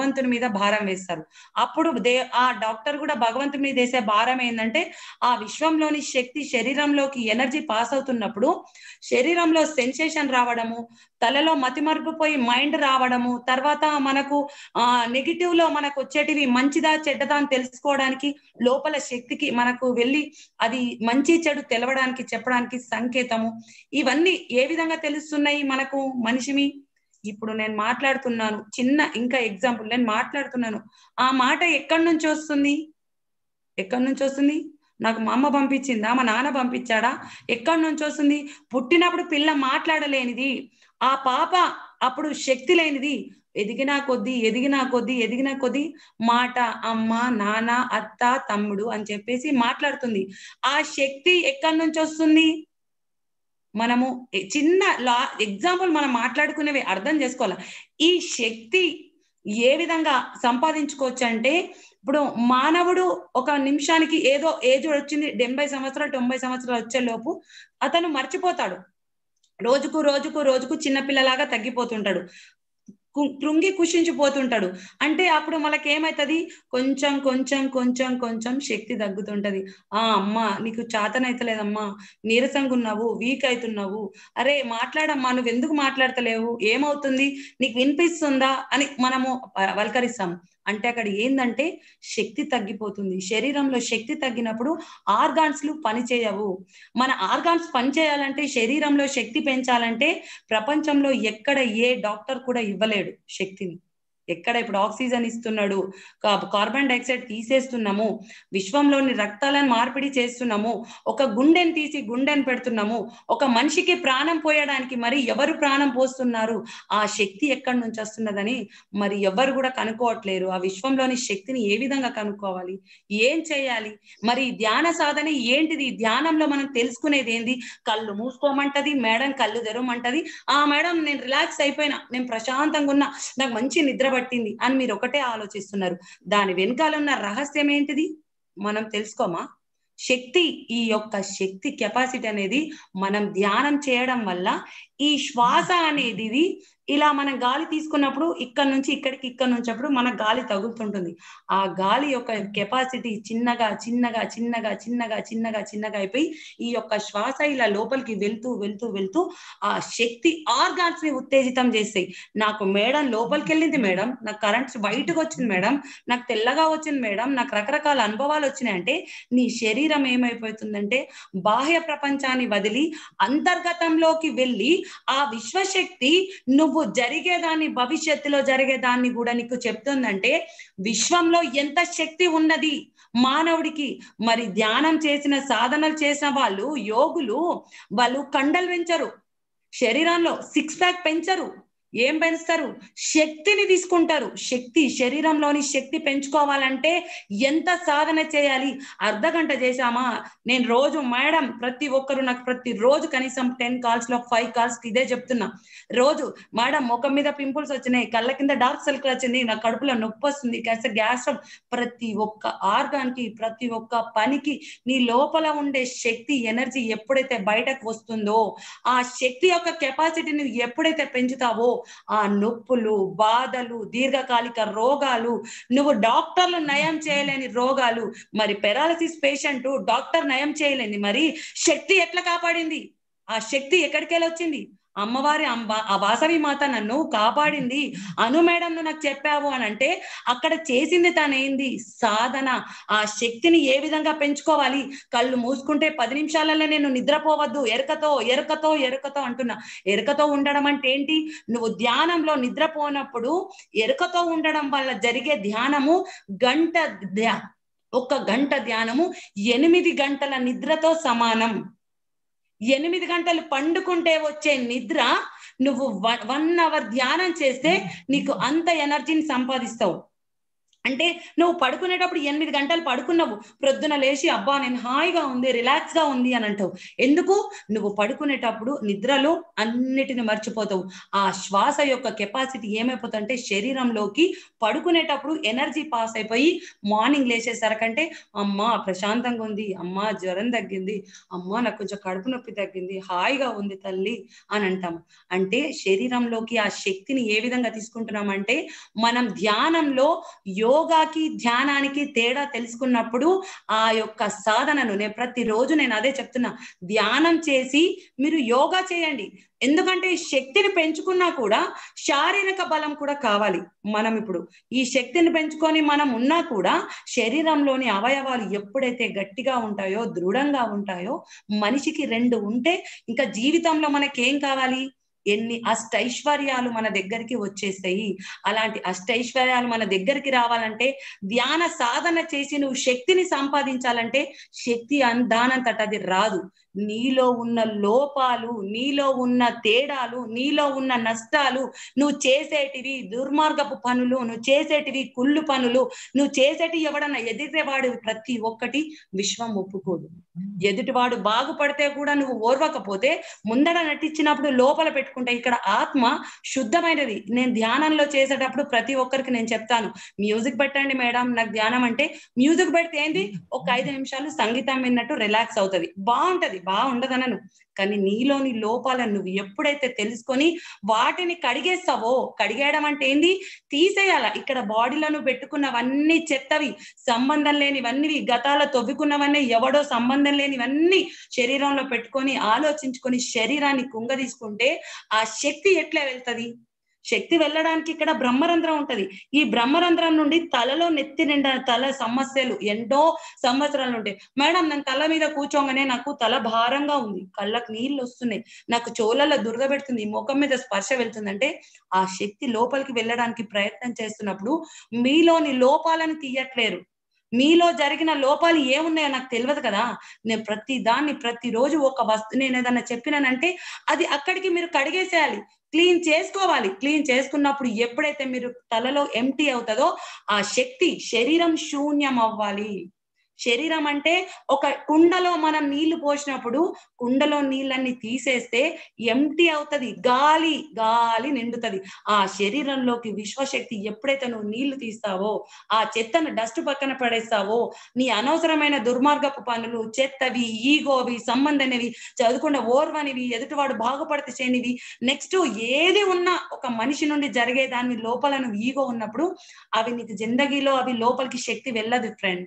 భగవంతుని మీద భారం వేస్తారు అప్పుడు దే ఆ డాక్టర్ కూడా భగవంతుని మీద వేసే భారం ఏంటంటే ఆ విశ్వంలోని శక్తి శరీరంలోకి ఎనర్జీ పాస్ అవుతున్నప్పుడు శరీరంలో సెన్సేషన్ రావడము తలలో మతిమరుపుపోయి మైండ్ రావడము తర్వాత మనకు ఆ నెగిటివ్ లో మనకు వచ్చేటివి మంచిదా చెడ్డదా అని తెలుసుకోవడానికి లోపల శక్తికి మనకు వెళ్ళి అది మంచి చెడు తెలవడానికి చెప్పడానికి సంకేతము ఇవన్నీ ఏ విధంగా తెలుస్తున్నాయి మనకు మనిషిమి ఇప్పుడు నేను మాట్లాడుతున్నాను చిన్న ఇంకా ఎగ్జాంపుల్ నేను మాట్లాడుతున్నాను ఆ మాట ఎక్కడి నుంచి వస్తుంది ఎక్కడి నుంచి వస్తుంది నాకు మా అమ్మ పంపించిందా మా నాన్న పంపించాడా ఎక్కడి నుంచి వస్తుంది పుట్టినప్పుడు పిల్ల మాట్లాడలేనిది ఆ పాప అప్పుడు శక్తి లేనిది ఎదిగినా కొద్దీ ఎదిగినా కొద్దీ ఎదిగినా కొద్దీ మాట అమ్మ నాన్న అత్త తమ్ముడు అని చెప్పేసి మాట్లాడుతుంది ఆ శక్తి ఎక్కడి నుంచి వస్తుంది మనము ఎ- చిన్న లా ఎగ్జాంపుల్ మనం మాట్లాడుకునేవి అర్థం చేసుకోవాలి ఈ శక్తి ఏ విధంగా సంపాదించుకోవచ్చు అంటే ఇప్పుడు మానవుడు ఒక నిమిషానికి ఏదో ఏజ్ వచ్చింది డెబ్బై సంవత్సరాలు తొంభై సంవత్సరాలు వచ్చే లోపు అతను మర్చిపోతాడు రోజుకు రోజుకు రోజుకు చిన్నపిల్లలాగా తగ్గిపోతుంటాడు కు- కృంగి కుషించిపోతుంటాడు అంటే అప్పుడు మనకి ఏమైతుంది కొంచెం కొంచెం కొంచెం కొంచెం శక్తి తగ్గుతుంటది ఆ అమ్మా నీకు చాతనైతలేదమ్మా నీరసంగా ఉన్నావు వీక్ అవుతున్నావు అరే మాట్లాడమ్మా నువ్వు ఎందుకు మాట్లాడతలేవు ఏమవుతుంది నీకు వినిపిస్తుందా అని మనము ప- పలకరిస్తాం అంటే అక్కడ ఏందంటే శక్తి తగ్గిపోతుంది శరీరంలో శక్తి తగ్గినప్పుడు ఆర్గాన్స్ లు పనిచేయవు మన ఆర్గాన్స్ పనిచేయాలంటే శరీరంలో శక్తి పెంచాలంటే ప్రపంచంలో ఎక్కడ ఏ డాక్టర్ కూడా ఇవ్వలేడు శక్తిని ఎక్కడ ఇప్పుడు ఆక్సిజన్ ఇస్తున్నాడు కా- కార్బన్ డైఆక్సైడ్ తీసేస్తున్నాము విశ్వంలోని రక్తాలను మార్పిడి చేస్తున్నాము ఒక గుండెని తీసి గుండెని పెడుతున్నాము ఒక మనిషికి ప్రాణం పోయడానికి మరి ఎవరు ప్రాణం పోస్తున్నారు ఆ శక్తి ఎక్కడి నుంచి వస్తున్నదని మరి ఎవరు కూడా కనుక్కోవట్లేరు ఆ విశ్వంలోని శక్తిని ఏ విధంగా కనుక్కోవాలి ఏం చేయాలి మరి ఈ ధ్యాన సాధన ఏంటిది ఈ ధ్యానంలో మనం తెలుసుకునేది ఏంది కళ్ళు మూసుకోమంటది మేడం కళ్ళు తెరవమంటది ఆ మేడం నేను రిలాక్స్ అయిపోయినా నేను ప్రశాంతంగా ఉన్నా నాకు మంచి నిద్ర పట్టింది అని మీరు ఒకటే ఆలోచిస్తున్నారు దాని వెనకాల ఉన్న రహస్యం ఏంటిది మనం తెలుసుకోమా శక్తి ఈ యొక్క శక్తి కెపాసిటీ అనేది మనం ధ్యానం చేయడం వల్ల ఈ శ్వాస అనేది ఇది ఇలా మనం గాలి తీసుకున్నప్పుడు ఇక్కడ నుంచి ఇక్కడికి ఇక్కడ నుంచి అప్పుడు మన గాలి తగులుతుంటుంది ఆ గాలి యొక్క కెపాసిటీ చిన్నగా చిన్నగా చిన్నగా చిన్నగా చిన్నగా చిన్నగా అయిపోయి ఈ యొక్క శ్వాస ఇలా లోపలికి వెళ్తూ వెళ్తూ వెళ్తూ ఆ శక్తి ఆర్గాన్స్ ని ఉత్తేజితం చేస్తాయి నాకు మేడం లోపలికి వెళ్ళింది మేడం నాకు కరెంట్ బయటకు వచ్చింది మేడం నాకు తెల్లగా వచ్చింది మేడం నాకు రకరకాల అనుభవాలు వచ్చినాయి అంటే నీ శరీరం ఏమైపోతుందంటే బాహ్య ప్రపంచాన్ని వదిలి అంతర్గతంలోకి వెళ్ళి ఆ విశ్వశక్తి నువ్వు జరిగేదాన్ని భవిష్యత్తులో జరిగేదాన్ని కూడా నీకు చెప్తుందంటే విశ్వంలో ఎంత శక్తి ఉన్నది మానవుడికి మరి ధ్యానం చేసిన సాధనలు చేసిన వాళ్ళు యోగులు వాళ్ళు కండలు పెంచరు శరీరంలో సిక్స్ ప్యాక్ పెంచరు ఏం పెంచుతారు శక్తిని తీసుకుంటారు శక్తి శరీరంలోని శక్తి పెంచుకోవాలంటే ఎంత సాధన చేయాలి అర్ధ గంట చేశామా నేను రోజు మేడం ప్రతి ఒక్కరు నాకు ప్రతి రోజు కనీసం టెన్ కాల్స్ లో ఫైవ్ కాల్స్ ఇదే చెప్తున్నా రోజు మేడం ముఖం మీద పింపుల్స్ వచ్చినాయి కళ్ళ కింద డార్క్ సర్కిల్ వచ్చింది నా కడుపులో నొప్పి వస్తుంది కాస్త గ్యాస్ ప్రతి ఒక్క ఆర్గాన్ కి ప్రతి ఒక్క పనికి నీ లోపల ఉండే శక్తి ఎనర్జీ ఎప్పుడైతే బయటకు వస్తుందో ఆ శక్తి యొక్క కెపాసిటీ నువ్వు ఎప్పుడైతే పెంచుతావో ఆ నొప్పులు బాధలు దీర్ఘకాలిక రోగాలు నువ్వు డాక్టర్లు నయం చేయలేని రోగాలు మరి పెరాలసిస్ పేషెంట్ డాక్టర్ నయం చేయలేని మరి శక్తి ఎట్లా కాపాడింది ఆ శక్తి ఎక్కడికెళ్ళి వచ్చింది అమ్మవారి అంబ ఆ వాసవి మాత నన్ను కాపాడింది అను మేడం నువ్వు నాకు చెప్పావు అని అంటే అక్కడ చేసింది తనేంది సాధన ఆ శక్తిని ఏ విధంగా పెంచుకోవాలి కళ్ళు మూసుకుంటే పది నిమిషాలలో నేను నిద్రపోవద్దు ఎరకతో ఎరకతో ఎరకతో అంటున్నా ఎరకతో ఉండడం అంటే ఏంటి నువ్వు ధ్యానంలో నిద్రపోనప్పుడు ఎరుకతో ఉండడం వల్ల జరిగే ధ్యానము గంట ధ్యా ఒక గంట ధ్యానము ఎనిమిది గంటల నిద్రతో సమానం ఎనిమిది గంటలు పండుకుంటే వచ్చే నిద్ర నువ్వు వన్ అవర్ ధ్యానం చేస్తే నీకు అంత ఎనర్జీని సంపాదిస్తావు అంటే నువ్వు పడుకునేటప్పుడు ఎనిమిది గంటలు పడుకున్నావు ప్రొద్దున లేచి అబ్బా నేను హాయిగా ఉంది రిలాక్స్ గా ఉంది అని అంటావు ఎందుకు నువ్వు పడుకునేటప్పుడు నిద్రలో అన్నిటిని మర్చిపోతావు ఆ శ్వాస యొక్క కెపాసిటీ ఏమైపోతుందంటే శరీరంలోకి పడుకునేటప్పుడు ఎనర్జీ పాస్ అయిపోయి మార్నింగ్ లేచేసరికంటే అమ్మా ప్రశాంతంగా ఉంది అమ్మా జ్వరం తగ్గింది అమ్మా నాకు కొంచెం కడుపు నొప్పి తగ్గింది హాయిగా ఉంది తల్లి అని అంటాము అంటే శరీరంలోకి ఆ శక్తిని ఏ విధంగా తీసుకుంటున్నామంటే మనం ధ్యానంలో యోగాకి ధ్యానానికి తేడా తెలుసుకున్నప్పుడు ఆ యొక్క సాధనను నేను ప్రతిరోజు నేను అదే చెప్తున్నా ధ్యానం చేసి మీరు యోగా చేయండి ఎందుకంటే ఈ శక్తిని పెంచుకున్నా కూడా శారీరక బలం కూడా కావాలి మనం ఇప్పుడు ఈ శక్తిని పెంచుకొని మనం ఉన్నా కూడా శరీరంలోని అవయవాలు ఎప్పుడైతే గట్టిగా ఉంటాయో దృఢంగా ఉంటాయో మనిషికి రెండు ఉంటే ఇంకా జీవితంలో మనకేం కావాలి ఎన్ని అష్టైశ్వర్యాలు మన దగ్గరికి వచ్చేస్తాయి అలాంటి అష్టైశ్వర్యాలు మన దగ్గరికి రావాలంటే ధ్యాన సాధన చేసి నువ్వు శక్తిని సంపాదించాలంటే శక్తి దానంతట అది రాదు నీలో ఉన్న లోపాలు నీలో ఉన్న తేడాలు నీలో ఉన్న నష్టాలు నువ్వు చేసేటివి దుర్మార్గపు పనులు నువ్వు చేసేటివి కుళ్ళు పనులు నువ్వు చేసేటివి ఎవడన్నా ఎదిరేవాడు ప్రతి ఒక్కటి విశ్వం ఒప్పుకోదు ఎదుటివాడు బాగుపడితే కూడా నువ్వు ఓర్వకపోతే ముందడ నటించినప్పుడు లోపల పెట్టుకుంటే ఇక్కడ ఆత్మ శుద్ధమైనది నేను ధ్యానంలో చేసేటప్పుడు ప్రతి ఒక్కరికి నేను చెప్తాను మ్యూజిక్ పెట్టండి మేడం నాకు ధ్యానం అంటే మ్యూజిక్ పెడితే ఏంటి ఒక ఐదు నిమిషాలు సంగీతం విన్నట్టు రిలాక్స్ అవుతుంది బాగుంటది బాగుండదనను కానీ నీలోని లోపాలను నువ్వు ఎప్పుడైతే తెలుసుకొని వాటిని కడిగేస్తావో కడిగేయడం అంటే ఏంది తీసేయాల ఇక్కడ బాడీలో నువ్వు పెట్టుకున్నవన్నీ చెత్తవి సంబంధం లేనివన్నీ గతాల తవ్వుకున్నవన్నీ ఎవడో సంబంధం లేనివన్నీ శరీరంలో పెట్టుకొని ఆలోచించుకొని శరీరాన్ని కుంగ తీసుకుంటే ఆ శక్తి ఎట్లా వెళ్తది శక్తి వెళ్ళడానికి ఇక్కడ బ్రహ్మరంధ్రం ఉంటది ఈ బ్రహ్మరంధ్రం నుండి తలలో నెత్తి నిండా తల సమస్యలు ఎన్నో సంవత్సరాలు ఉంటాయి మేడం నేను తల మీద కూర్చోగానే నాకు తల భారంగా ఉంది కళ్ళకు నీళ్ళు వస్తున్నాయి నాకు చోళ్ళలో దురద పెడుతుంది ముఖం మీద స్పర్శ వెళ్తుందంటే ఆ శక్తి లోపలికి వెళ్ళడానికి ప్రయత్నం చేస్తున్నప్పుడు మీలోని లోపాలను తీయట్లేరు మీలో జరిగిన లోపాలు ఏమున్నాయో నాకు తెలియదు కదా నేను ప్రతి దాన్ని ప్రతిరోజు ఒక వస్తు నేను ఏదన్నా చెప్పినానంటే అది అక్కడికి మీరు కడిగేసేయాలి క్లీన్ చేసుకోవాలి క్లీన్ చేసుకున్నప్పుడు ఎప్పుడైతే మీరు తలలో ఎంటీ అవుతుందో ఆ శక్తి శరీరం శూన్యం అవ్వాలి శరీరం అంటే ఒక కుండలో మనం నీళ్లు పోసినప్పుడు కుండలో నీళ్ళన్ని తీసేస్తే ఎంటీ అవుతది గాలి గాలి నిండుతది ఆ శరీరంలోకి విశ్వశక్తి ఎప్పుడైతే నువ్వు నీళ్లు తీస్తావో ఆ చెత్తను డస్ట్ పక్కన పడేస్తావో నీ అనవసరమైన దుర్మార్గపు పనులు చెత్తవి ఈగోవి సంబంధనివి చదువుకున్న ఓర్వనివి ఎదుటివాడు బాగుపడితే చేయనివి నెక్స్ట్ ఏది ఉన్నా ఒక మనిషి నుండి జరిగే దాని లోపల నువ్వు ఈగో ఉన్నప్పుడు అవి నీకు జిందగీలో అవి లోపలికి శక్తి వెళ్ళదు ఫ్రెండ్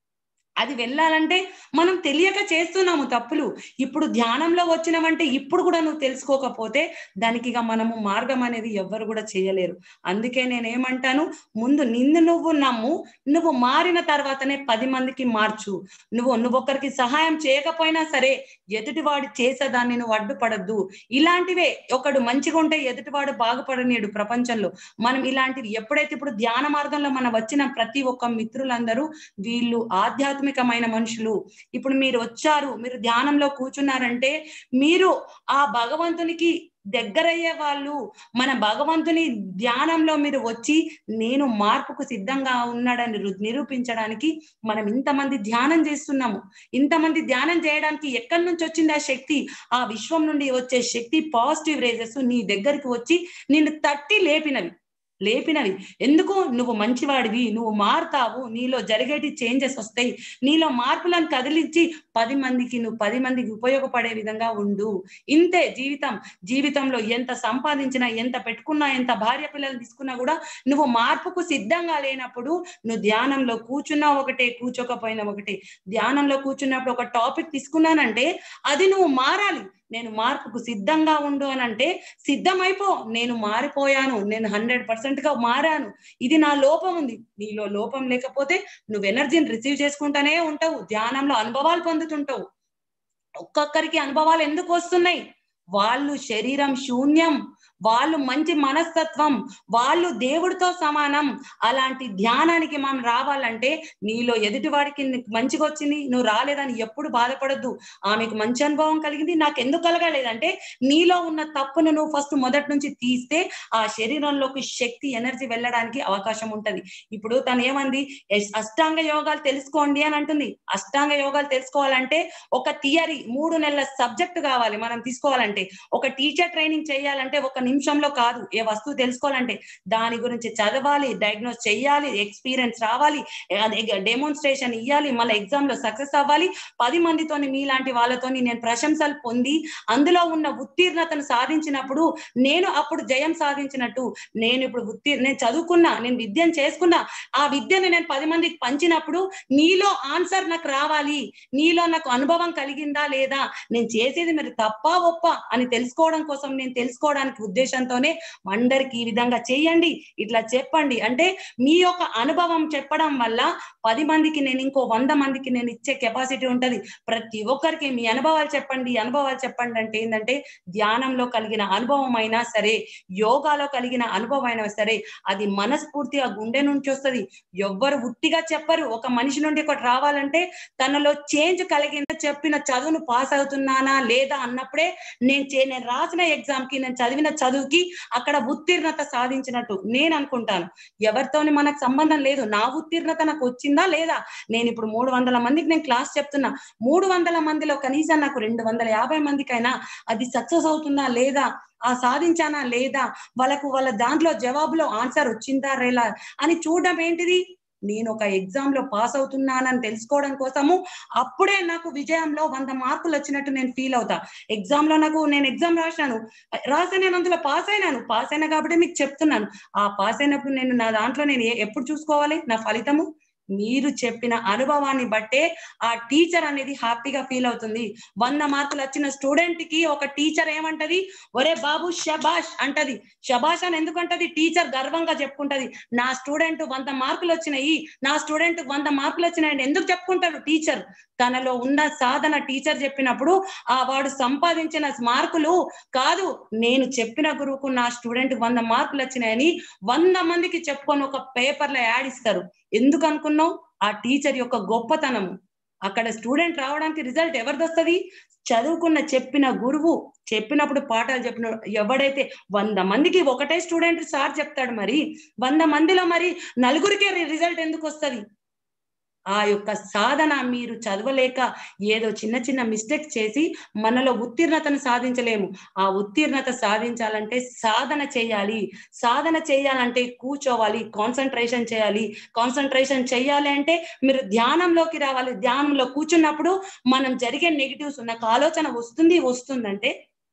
అది వెళ్ళాలంటే మనం తెలియక చేస్తున్నాము తప్పులు ఇప్పుడు ధ్యానంలో వచ్చినవంటే ఇప్పుడు కూడా నువ్వు తెలుసుకోకపోతే దానికి ఇక మనము మార్గం అనేది ఎవ్వరు కూడా చేయలేరు అందుకే నేనేమంటాను ముందు నిన్ను నువ్వు నమ్ము నువ్వు మారిన తర్వాతనే పది మందికి మార్చు నువ్వు నువ్వొక్కరికి సహాయం చేయకపోయినా సరే ఎదుటివాడు చేసేదాన్ని నువ్వు అడ్డుపడద్దు ఇలాంటివే ఒకడు మంచిగా ఉంటే ఎదుటివాడు బాగుపడనీడు ప్రపంచంలో మనం ఇలాంటివి ఎప్పుడైతే ఇప్పుడు ధ్యాన మార్గంలో మనం వచ్చిన ప్రతి ఒక్క మిత్రులందరూ వీళ్ళు ఆధ్యాత్మిక ఆధ్యాత్మికమైన మనుషులు ఇప్పుడు మీరు వచ్చారు మీరు ధ్యానంలో కూర్చున్నారంటే మీరు ఆ భగవంతునికి దగ్గరయ్యే వాళ్ళు మన భగవంతుని ధ్యానంలో మీరు వచ్చి నేను మార్పుకు సిద్ధంగా ఉన్నాడని నిరూపించడానికి మనం ఇంతమంది ధ్యానం చేస్తున్నాము ఇంతమంది ధ్యానం చేయడానికి ఎక్కడి నుంచి వచ్చింది ఆ శక్తి ఆ విశ్వం నుండి వచ్చే శక్తి పాజిటివ్ రేజెస్ నీ దగ్గరికి వచ్చి నిన్ను తట్టి లేపినవి లేపినవి ఎందుకు నువ్వు మంచివాడివి నువ్వు మారుతావు నీలో జరిగేటి చేంజెస్ వస్తాయి నీలో మార్పులను కదిలించి పది మందికి నువ్వు పది మందికి ఉపయోగపడే విధంగా ఉండు ఇంతే జీవితం జీవితంలో ఎంత సంపాదించినా ఎంత పెట్టుకున్నా ఎంత భార్య పిల్లలు తీసుకున్నా కూడా నువ్వు మార్పుకు సిద్ధంగా లేనప్పుడు నువ్వు ధ్యానంలో కూర్చున్నా ఒకటే కూర్చోకపోయినా ఒకటే ధ్యానంలో కూర్చున్నప్పుడు ఒక టాపిక్ తీసుకున్నానంటే అది నువ్వు మారాలి నేను మార్పుకు సిద్ధంగా ఉండు అని అంటే సిద్ధమైపో నేను మారిపోయాను నేను హండ్రెడ్ పర్సెంట్ గా మారాను ఇది నా లోపం ఉంది నీలో లోపం లేకపోతే నువ్వు ఎనర్జీని రిసీవ్ చేసుకుంటానే ఉంటావు ధ్యానంలో అనుభవాలు పొందుతుంటావు ఒక్కొక్కరికి అనుభవాలు ఎందుకు వస్తున్నాయి వాళ్ళు శరీరం శూన్యం వాళ్ళు మంచి మనస్తత్వం వాళ్ళు దేవుడితో సమానం అలాంటి ధ్యానానికి మనం రావాలంటే నీలో ఎదుటివాడికి నీకు మంచిగా వచ్చింది నువ్వు రాలేదని ఎప్పుడు బాధపడద్దు ఆమెకు మంచి అనుభవం కలిగింది నాకు ఎందుకు కలగలేదంటే నీలో ఉన్న తప్పును నువ్వు ఫస్ట్ మొదటి నుంచి తీస్తే ఆ శరీరంలోకి శక్తి ఎనర్జీ వెళ్ళడానికి అవకాశం ఉంటది ఇప్పుడు తను ఏమంది ఎస్- అష్టాంగ యోగాలు తెలుసుకోండి అని అంటుంది అష్టాంగ యోగాలు తెలుసుకోవాలంటే ఒక థియరీ మూడు నెలల సబ్జెక్ట్ కావాలి మనం తీసుకోవాలంటే ఒక టీచర్ ట్రైనింగ్ చేయాలంటే ఒక నిమిషంలో కాదు ఏ వస్తువు తెలుసుకోవాలంటే దాని గురించి చదవాలి డయాగ్నోస్ చేయాలి ఎక్స్పీరియన్స్ రావాలి డెమోన్స్ట్రేషన్ ఇవ్వాలి మళ్ళీ ఎగ్జామ్ లో సక్సెస్ అవ్వాలి పది మందితోని మీలాంటి వాళ్ళతోని నేను ప్రశంసలు పొంది అందులో ఉన్న ఉత్తీర్ణతను సాధించినప్పుడు నేను అప్పుడు జయం సాధించినట్టు నేను ఇప్పుడు ఉత్తీర్ నేను చదువుకున్నా నేను విద్యను చేసుకున్నా ఆ విద్యను నేను పది మందికి పంచినప్పుడు నీలో ఆన్సర్ నాకు రావాలి నీలో నాకు అనుభవం కలిగిందా లేదా నేను చేసేది మీరు తప్ప ఒప్ప అని తెలుసుకోవడం కోసం నేను తెలుసుకోవడానికి ఉద్దేశంతోనే అందరికి ఈ విధంగా చేయండి ఇట్లా చెప్పండి అంటే మీ యొక్క అనుభవం చెప్పడం వల్ల పది మందికి నేను ఇంకో వంద మందికి నేను ఇచ్చే కెపాసిటీ ఉంటది ప్రతి ఒక్కరికి మీ అనుభవాలు చెప్పండి అనుభవాలు చెప్పండి అంటే ఏంటంటే ధ్యానంలో కలిగిన అనుభవం అయినా సరే యోగాలో కలిగిన అనుభవం అయినా సరే అది మనస్ఫూర్తిగా గుండె నుంచి వస్తుంది ఎవ్వరు ఉట్టిగా చెప్పరు ఒక మనిషి నుండి ఒకటి రావాలంటే తనలో చేంజ్ కలిగింద చెప్పిన చదువును పాస్ అవుతున్నానా లేదా అన్నప్పుడే నేను చే- నేను రాసిన ఎగ్జామ్ కి నేను చదివిన చదువుకి అక్కడ ఉత్తీర్ణత సాధించినట్టు నేను అనుకుంటాను ఎవరితోని మనకు సంబంధం లేదు నా ఉత్తీర్ణత నాకు వచ్చిందా లేదా నేను ఇప్పుడు మూడు వందల మందికి నేను క్లాస్ చెప్తున్నా మూడు వందల మందిలో కనీసం నాకు రెండు వందల యాభై మందికైనా అది సక్సెస్ అవుతుందా లేదా ఆ సాధించానా లేదా వాళ్ళకు వాళ్ళ దాంట్లో జవాబులో ఆన్సర్ వచ్చిందా రేలా అని చూడడం ఏంటిది నేను ఒక ఎగ్జామ్ లో పాస్ అవుతున్నానని తెలుసుకోవడం కోసము అప్పుడే నాకు విజయంలో వంద మార్కులు వచ్చినట్టు నేను ఫీల్ అవుతా ఎగ్జామ్ లో నాకు నేను ఎగ్జామ్ రాశాను రాసే నేను అందులో పాస్ అయినాను పాస్ అయినా కాబట్టి మీకు చెప్తున్నాను ఆ పాస్ అయినప్పుడు నేను నా దాంట్లో నేను ఏ- ఎప్పుడు చూసుకోవాలి నా ఫలితము మీరు చెప్పిన అనుభవాన్ని బట్టే ఆ టీచర్ అనేది హ్యాపీగా ఫీల్ అవుతుంది వంద మార్కులు వచ్చిన స్టూడెంట్ కి ఒక టీచర్ ఏమంటది ఒరే బాబు షబాష్ అంటది షబాష్ అని ఎందుకంటది టీచర్ గర్వంగా చెప్పుకుంటది నా స్టూడెంట్ వంద మార్కులు వచ్చినాయి నా స్టూడెంట్ వంద మార్కులు వచ్చినాయి ఎందుకు చెప్పుకుంటాడు టీచర్ తనలో ఉన్న సాధన టీచర్ చెప్పినప్పుడు ఆ వాడు సంపాదించిన మార్కులు కాదు నేను చెప్పిన గురువుకు నా స్టూడెంట్ వంద మార్కులు వచ్చినాయని వంద మందికి చెప్పుకొని ఒక పేపర్ లో యాడ్ ఇస్తారు ఎందుకు అనుకున్నావు ఆ టీచర్ యొక్క గొప్పతనము అక్కడ స్టూడెంట్ రావడానికి రిజల్ట్ ఎవరిది వస్తుంది చదువుకున్న చెప్పిన గురువు చెప్పినప్పుడు పాఠాలు చెప్పిన ఎవడైతే వంద మందికి ఒకటే స్టూడెంట్ సార్ చెప్తాడు మరి వంద మందిలో మరి నలుగురికే రిజల్ట్ ఎందుకు వస్తుంది ఆ యొక్క సాధన మీరు చదవలేక ఏదో చిన్న చిన్న మిస్టేక్ చేసి మనలో ఉత్తీర్ణతను సాధించలేము ఆ ఉత్తీర్ణత సాధించాలంటే సాధన చేయాలి సాధన చేయాలంటే కూర్చోవాలి కాన్సన్ట్రేషన్ చేయాలి కాన్సన్ట్రేషన్ చేయాలి అంటే మీరు ధ్యానంలోకి రావాలి ధ్యానంలో కూర్చున్నప్పుడు మనం జరిగే నెగిటివ్స్ నాకు ఆలోచన వస్తుంది వస్తుందంటే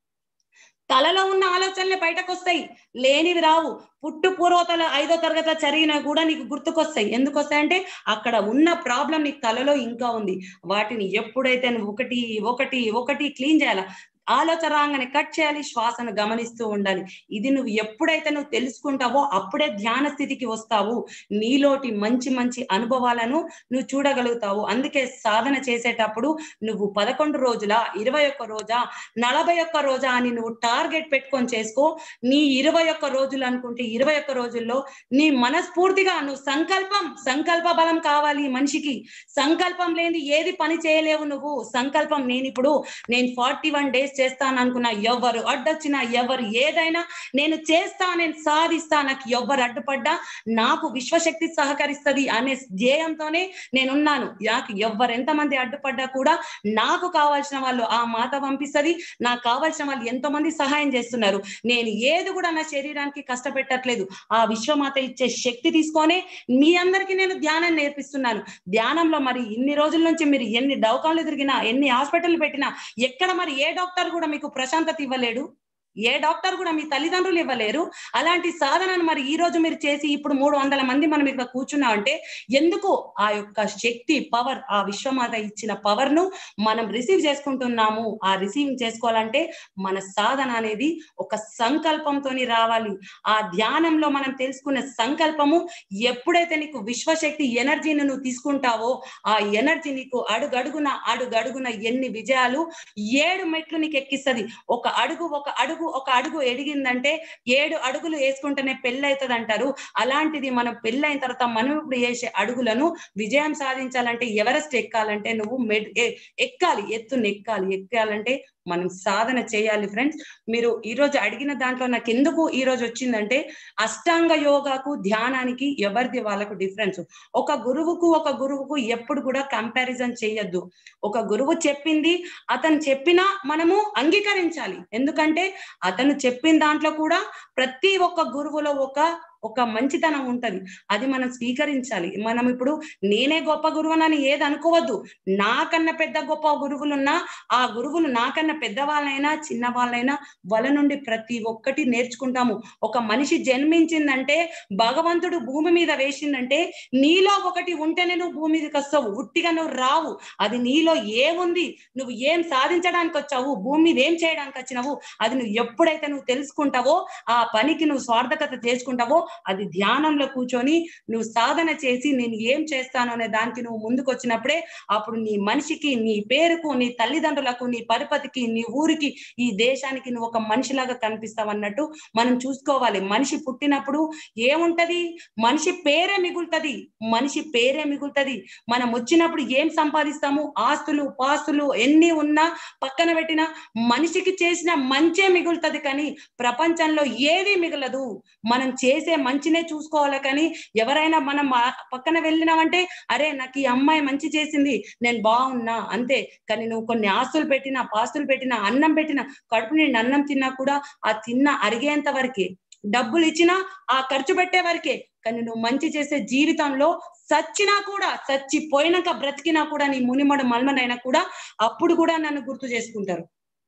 తలలో ఉన్న ఆలోచనలే బయటకు వస్తాయి లేనివి రావు పుట్టు పూర్వతల ఐదో తరగతి చదివినా కూడా నీకు గుర్తుకొస్తాయి ఎందుకు వస్తాయంటే అక్కడ ఉన్న ప్రాబ్లం నీ తలలో ఇంకా ఉంది వాటిని ఎప్పుడైతే నువ్వు ఒకటి ఒకటి ఒకటి క్లీన్ చేయాలా ఆలోచన రాగానే కట్ చేయాలి శ్వాసను గమనిస్తూ ఉండాలి ఇది నువ్వు ఎప్పుడైతే నువ్వు తెలుసుకుంటావో అప్పుడే ధ్యాన స్థితికి వస్తావు నీలోటి మంచి మంచి అనుభవాలను నువ్వు చూడగలుగుతావు అందుకే సాధన చేసేటప్పుడు నువ్వు పదకొండు రోజుల ఇరవై ఒక్క రోజా నలభై ఒక్క రోజా అని నువ్వు టార్గెట్ పెట్టుకొని చేసుకో నీ ఇరవై ఒక్క రోజులు అనుకుంటే ఇరవై ఒక్క రోజుల్లో నీ మనస్ఫూర్తిగా నువ్వు సంకల్పం సంకల్ప బలం కావాలి మనిషికి సంకల్పం లేని ఏది పని చేయలేవు నువ్వు సంకల్పం నేను ఇప్పుడు నేను ఫార్టీ వన్ డేస్ చేస్తాను అనుకున్నా ఎవరు అడ్డొచ్చినా ఎవరు ఏదైనా నేను చేస్తా నేను సాధిస్తా నాకు ఎవరు అడ్డుపడ్డా నాకు విశ్వశక్తి సహకరిస్తది అనే ధ్యేయంతోనే నేనున్నాను నాకు ఎవరు ఎంతమంది అడ్డుపడ్డా కూడా నాకు కావాల్సిన వాళ్ళు ఆ మాత పంపిస్తది నాకు కావాల్సిన వాళ్ళు ఎంతో మంది సహాయం చేస్తున్నారు నేను ఏది కూడా నా శరీరానికి కష్టపెట్టట్లేదు ఆ విశ్వమాత ఇచ్చే శక్తి తీసుకొనే మీ అందరికీ నేను ధ్యానం నేర్పిస్తున్నాను ధ్యానంలో మరి ఇన్ని రోజుల నుంచి మీరు ఎన్ని డౌకాలు తిరిగినా ఎన్ని హాస్పిటల్ పెట్టినా ఎక్కడ మరి ఏ డాక్టర్ కూడా మీకు ప్రశాంతత ఇవ్వలేడు ఏ డాక్టర్ కూడా మీ తల్లిదండ్రులు ఇవ్వలేరు అలాంటి సాధనను మరి ఈ రోజు మీరు చేసి ఇప్పుడు మూడు వందల మంది మనం ఇక్కడ కూర్చున్నాం అంటే ఎందుకు ఆ యొక్క శక్తి పవర్ ఆ విశ్వమాత ఇచ్చిన పవర్ ను మనం రిసీవ్ చేసుకుంటున్నాము ఆ రిసీవింగ్ చేసుకోవాలంటే మన సాధన అనేది ఒక సంకల్పంతోని రావాలి ఆ ధ్యానంలో మనం తెలుసుకున్న సంకల్పము ఎప్పుడైతే నీకు విశ్వశక్తి ఎనర్జీని నువ్వు తీసుకుంటావో ఆ ఎనర్జీ నీకు అడుగడుగున అడుగడుగున ఎన్ని విజయాలు ఏడు మెట్లు నీకు ఎక్కిస్తుంది ఒక అడుగు ఒక అడుగు ఒక అడుగు ఎదిగిందంటే ఏడు అడుగులు వేసుకుంటేనే పెళ్ళి అవుతుంది అంటారు అలాంటిది మనం పెళ్ళైన తర్వాత మనం ఇప్పుడు వేసే అడుగులను విజయం సాధించాలంటే ఎవరెస్ట్ ఎక్కాలంటే నువ్వు మెడ్ ఎ- ఎక్కాలి ఎత్తుని ఎక్కాలి ఎక్కాలంటే మనం సాధన చేయాలి ఫ్రెండ్స్ మీరు ఈ రోజు అడిగిన దాంట్లో నాకు ఎందుకు ఈ రోజు వచ్చిందంటే అష్టాంగ యోగాకు ధ్యానానికి ఎవరిది వాళ్ళకు డిఫరెన్స్ ఒక గురువుకు ఒక గురువుకు ఎప్పుడు కూడా కంపారిజన్ చేయొద్దు ఒక గురువు చెప్పింది అతను చెప్పినా మనము అంగీకరించాలి ఎందుకంటే అతను చెప్పిన దాంట్లో కూడా ప్రతి ఒక్క గురువులో ఒక ఒక మంచితనం ఉంటది అది మనం స్వీకరించాలి మనం ఇప్పుడు నేనే గొప్ప గురువునని ఏది అనుకోవద్దు నాకన్నా పెద్ద గొప్ప గురువులున్నా ఆ గురువులు నాకన్నా పెద్దవాళ్ళైనా చిన్న వాళ్ళైనా వాళ్ళ నుండి ప్రతి ఒక్కటి నేర్చుకుంటాము ఒక మనిషి జన్మించిందంటే భగవంతుడు భూమి మీద వేసిందంటే నీలో ఒకటి ఉంటేనే నువ్వు భూమి మీదకి వస్తావు ఉట్టిగా నువ్వు రావు అది నీలో ఏముంది నువ్వు ఏం సాధించడానికి వచ్చావు భూమి మీద ఏం చేయడానికి వచ్చినావు అది నువ్వు ఎప్పుడైతే నువ్వు తెలుసుకుంటావో ఆ పనికి నువ్వు స్వార్థకత చేసుకుంటావో అది ధ్యానంలో కూర్చొని నువ్వు సాధన చేసి నేను ఏం చేస్తాను అనే దానికి నువ్వు ముందుకు వచ్చినప్పుడే అప్పుడు నీ మనిషికి నీ పేరుకు నీ తల్లిదండ్రులకు నీ పరిపతికి నీ ఊరికి ఈ దేశానికి నువ్వు ఒక మనిషిలాగా కనిపిస్తావు అన్నట్టు మనం చూసుకోవాలి మనిషి పుట్టినప్పుడు ఏముంటది మనిషి పేరే మిగులుతది మనిషి పేరే మిగులుతది మనం వచ్చినప్పుడు ఏం సంపాదిస్తాము ఆస్తులు పాస్తులు ఎన్ని ఉన్నా పక్కన పెట్టిన మనిషికి చేసిన మంచే మిగులుతది కానీ ప్రపంచంలో ఏది మిగలదు మనం చేసే మంచినే చూసుకోవాలి కానీ ఎవరైనా మనం ఆ- పక్కన వెళ్ళినామంటే అరే నాకు ఈ అమ్మాయి మంచి చేసింది నేను బాగున్నా అంతే కానీ నువ్వు కొన్ని ఆస్తులు పెట్టినా పాస్తులు పెట్టినా అన్నం పెట్టినా కడుపు నిండి అన్నం తిన్నా కూడా ఆ తిన్న అరిగేంత వరకే డబ్బులు ఇచ్చినా ఆ ఖర్చు పెట్టే వరకే కానీ నువ్వు మంచి చేసే జీవితంలో సచ్చినా కూడా చచ్చిపోయినాక బ్రతికినా కూడా నీ మునిమడు మల్మనైనా కూడా అప్పుడు కూడా నన్ను గుర్తు చేసుకుంటారు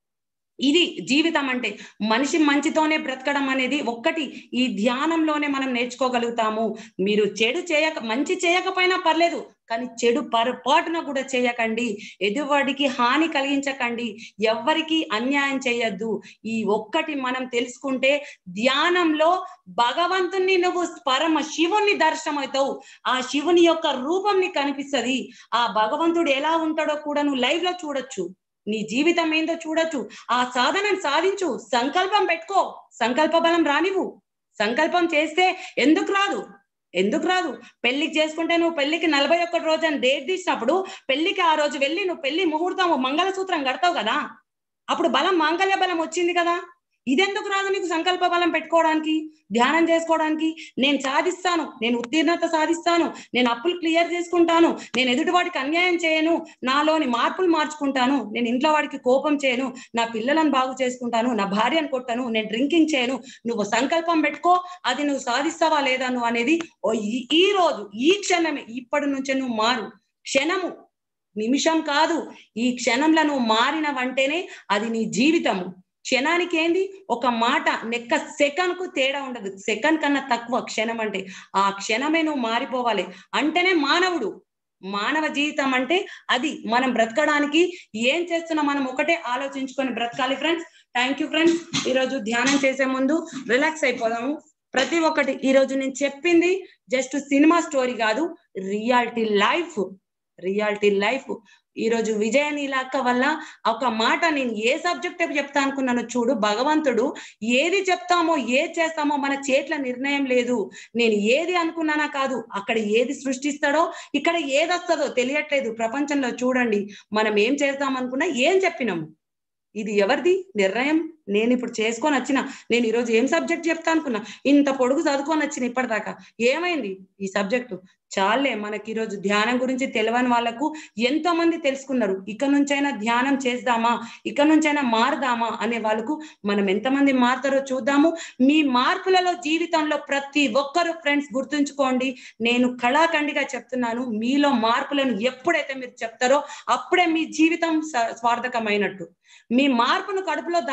ఇది జీవితం అంటే మనిషి మంచితోనే బ్రతకడం అనేది ఒక్కటి ఈ ధ్యానంలోనే మనం నేర్చుకోగలుగుతాము మీరు చెడు చేయక మంచి చేయకపోయినా పర్లేదు కానీ చెడు పొరపాటున కూడా చేయకండి ఎదువాడికి హాని కలిగించకండి ఎవ్వరికి అన్యాయం చేయొద్దు ఈ ఒక్కటి మనం తెలుసుకుంటే ధ్యానంలో భగవంతుణ్ణి నువ్వు పరమ శివుణ్ణి దర్శనం అవుతావు ఆ శివుని యొక్క రూపం నీకు కనిపిస్తది ఆ భగవంతుడు ఎలా ఉంటాడో కూడా నువ్వు లైవ్ లో చూడొచ్చు నీ జీవితం ఏందో చూడొచ్చు ఆ సాధనను సాధించు సంకల్పం పెట్టుకో సంకల్ప బలం రానివ్వు సంకల్పం చేస్తే ఎందుకు రాదు ఎందుకు రాదు పెళ్లికి చేసుకుంటే నువ్వు పెళ్లికి నలభై ఒక్కటి రోజు అని డేట్ తీసినప్పుడు పెళ్లికి ఆ రోజు వెళ్ళి నువ్వు పెళ్లి ముహూర్తం మంగళసూత్రం కడతావు కదా అప్పుడు బలం మాంగళ్య బలం వచ్చింది కదా ఇదెందుకు రాదు నీకు సంకల్ప బలం పెట్టుకోవడానికి ధ్యానం చేసుకోవడానికి నేను సాధిస్తాను నేను ఉత్తీర్ణత సాధిస్తాను నేను అప్పులు క్లియర్ చేసుకుంటాను నేను ఎదుటి వాడికి అన్యాయం చేయను నాలోని మార్పులు మార్చుకుంటాను నేను ఇంట్లో వాడికి కోపం చేయను నా పిల్లలను బాగు చేసుకుంటాను నా భార్యను కొట్టను నేను డ్రింకింగ్ చేయను నువ్వు సంకల్పం పెట్టుకో అది నువ్వు సాధిస్తావా లేదా నువ్వు అనేది ఓ ఈ- ఈ రోజు ఈ క్షణమే ఇప్పటి నుంచే నువ్వు మారు క్షణము నిమిషం కాదు ఈ క్షణంలో నువ్వు మారిన వంటేనే అది నీ జీవితము క్షణానికి ఏంది ఒక మాట నెక్క సెకండ్ కు తేడా ఉండదు సెకండ్ కన్నా తక్కువ క్షణం అంటే ఆ క్షణమే నువ్వు మారిపోవాలి అంటేనే మానవుడు మానవ జీవితం అంటే అది మనం బ్రతకడానికి ఏం చేస్తున్నాం మనం ఒకటే ఆలోచించుకొని బ్రతకాలి ఫ్రెండ్స్ థ్యాంక్ యూ ఫ్రెండ్స్ ఈరోజు ధ్యానం చేసే ముందు రిలాక్స్ అయిపోదాము ప్రతి ఒక్కటి ఈరోజు నేను చెప్పింది జస్ట్ సినిమా స్టోరీ కాదు రియాలిటీ లైఫ్ రియాలిటీ లైఫ్ ఈ రోజు విజయ నీలాక్క వల్ల ఒక మాట నేను ఏ సబ్జెక్ట్ చెప్తా అనుకున్నాను చూడు భగవంతుడు ఏది చెప్తామో ఏది చేస్తామో మన చేట్ల నిర్ణయం లేదు నేను ఏది అనుకున్నానా కాదు అక్కడ ఏది సృష్టిస్తాడో ఇక్కడ ఏది వస్తుందో తెలియట్లేదు ప్రపంచంలో చూడండి మనం ఏం చేద్దాం అనుకున్నా ఏం చెప్పినాము ఇది ఎవరిది నిర్ణయం నేను ఇప్పుడు చేసుకొని వచ్చిన నేను ఈరోజు ఏం సబ్జెక్ట్ చెప్తా అనుకున్నా ఇంత పొడుగు చదువుకొని వచ్చిన ఇప్పటిదాకా ఏమైంది ఈ సబ్జెక్టు చాలే మనకి ఈరోజు ధ్యానం గురించి తెలియని వాళ్ళకు ఎంతో మంది తెలుసుకున్నారు ఇక నుంచైనా ధ్యానం చేద్దామా ఇక నుంచైనా మారుదామా అనే వాళ్ళకు మనం ఎంతమంది మారుతారో చూద్దాము మీ మార్పులలో జీవితంలో ప్రతి ఒక్కరు ఫ్రెండ్స్ గుర్తుంచుకోండి నేను కళాఖండిగా చెప్తున్నాను మీలో మార్పులను ఎప్పుడైతే మీరు చెప్తారో అప్పుడే మీ జీవితం స- స్వార్థకమైనట్టు మీ మార్పును కడుపులో దాచుకోవద్దు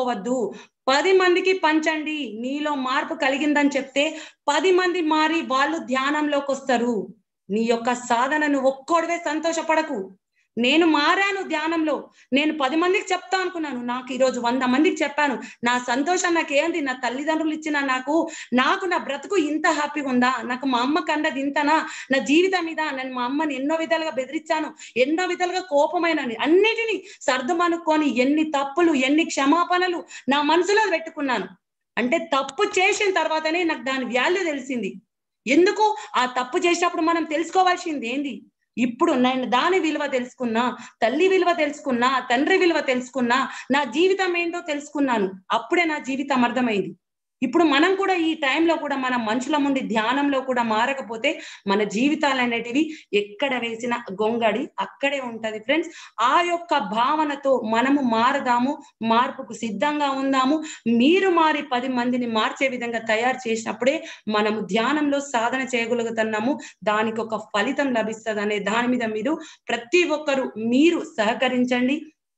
ఉంచుకోవద్దు పది మందికి పంచండి నీలో మార్పు కలిగిందని చెప్తే పది మంది మారి వాళ్ళు ధ్యానంలోకి వస్తారు నీ యొక్క సాధనను ఒక్కోడివే సంతోషపడకు నేను మారాను ధ్యానంలో నేను పది మందికి చెప్తా అనుకున్నాను నాకు ఈరోజు వంద మందికి చెప్పాను నా సంతోషం నాకు ఏంది నా తల్లిదండ్రులు ఇచ్చిన నాకు నాకు నా బ్రతుకు ఇంత హ్యాపీగా ఉందా నాకు మా అమ్మ కన్నది ఇంతనా నా జీవితం ఇదా నేను మా అమ్మని ఎన్నో విధాలుగా బెదిరించాను ఎన్నో విధాలుగా కోపమైనని అన్నిటినీ సర్దుమనుకొని ఎన్ని తప్పులు ఎన్ని క్షమాపణలు నా మనసులో పెట్టుకున్నాను అంటే తప్పు చేసిన తర్వాతనే నాకు దాని వాల్యూ తెలిసింది ఎందుకు ఆ తప్పు చేసినప్పుడు మనం తెలుసుకోవాల్సింది ఏంది ఇప్పుడు నేను దాని విలువ తెలుసుకున్నా తల్లి విలువ తెలుసుకున్నా తండ్రి విలువ తెలుసుకున్నా నా జీవితం ఏంటో తెలుసుకున్నాను అప్పుడే నా జీవితం అర్థమైంది ఇప్పుడు మనం కూడా ఈ టైంలో కూడా మన మనుషుల ముందు ధ్యానంలో కూడా మారకపోతే మన జీవితాలు అనేటివి ఎక్కడ వేసిన గొంగడి అక్కడే ఉంటది ఫ్రెండ్స్ ఆ యొక్క భావనతో మనము మారదాము మార్పుకు సిద్ధంగా ఉందాము మీరు మారి పది మందిని మార్చే విధంగా తయారు చేసినప్పుడే మనము ధ్యానంలో సాధన చేయగలుగుతున్నాము దానికి ఒక ఫలితం లభిస్తుంది అనే దాని మీద మీరు ప్రతి ఒక్కరు మీరు సహకరించండి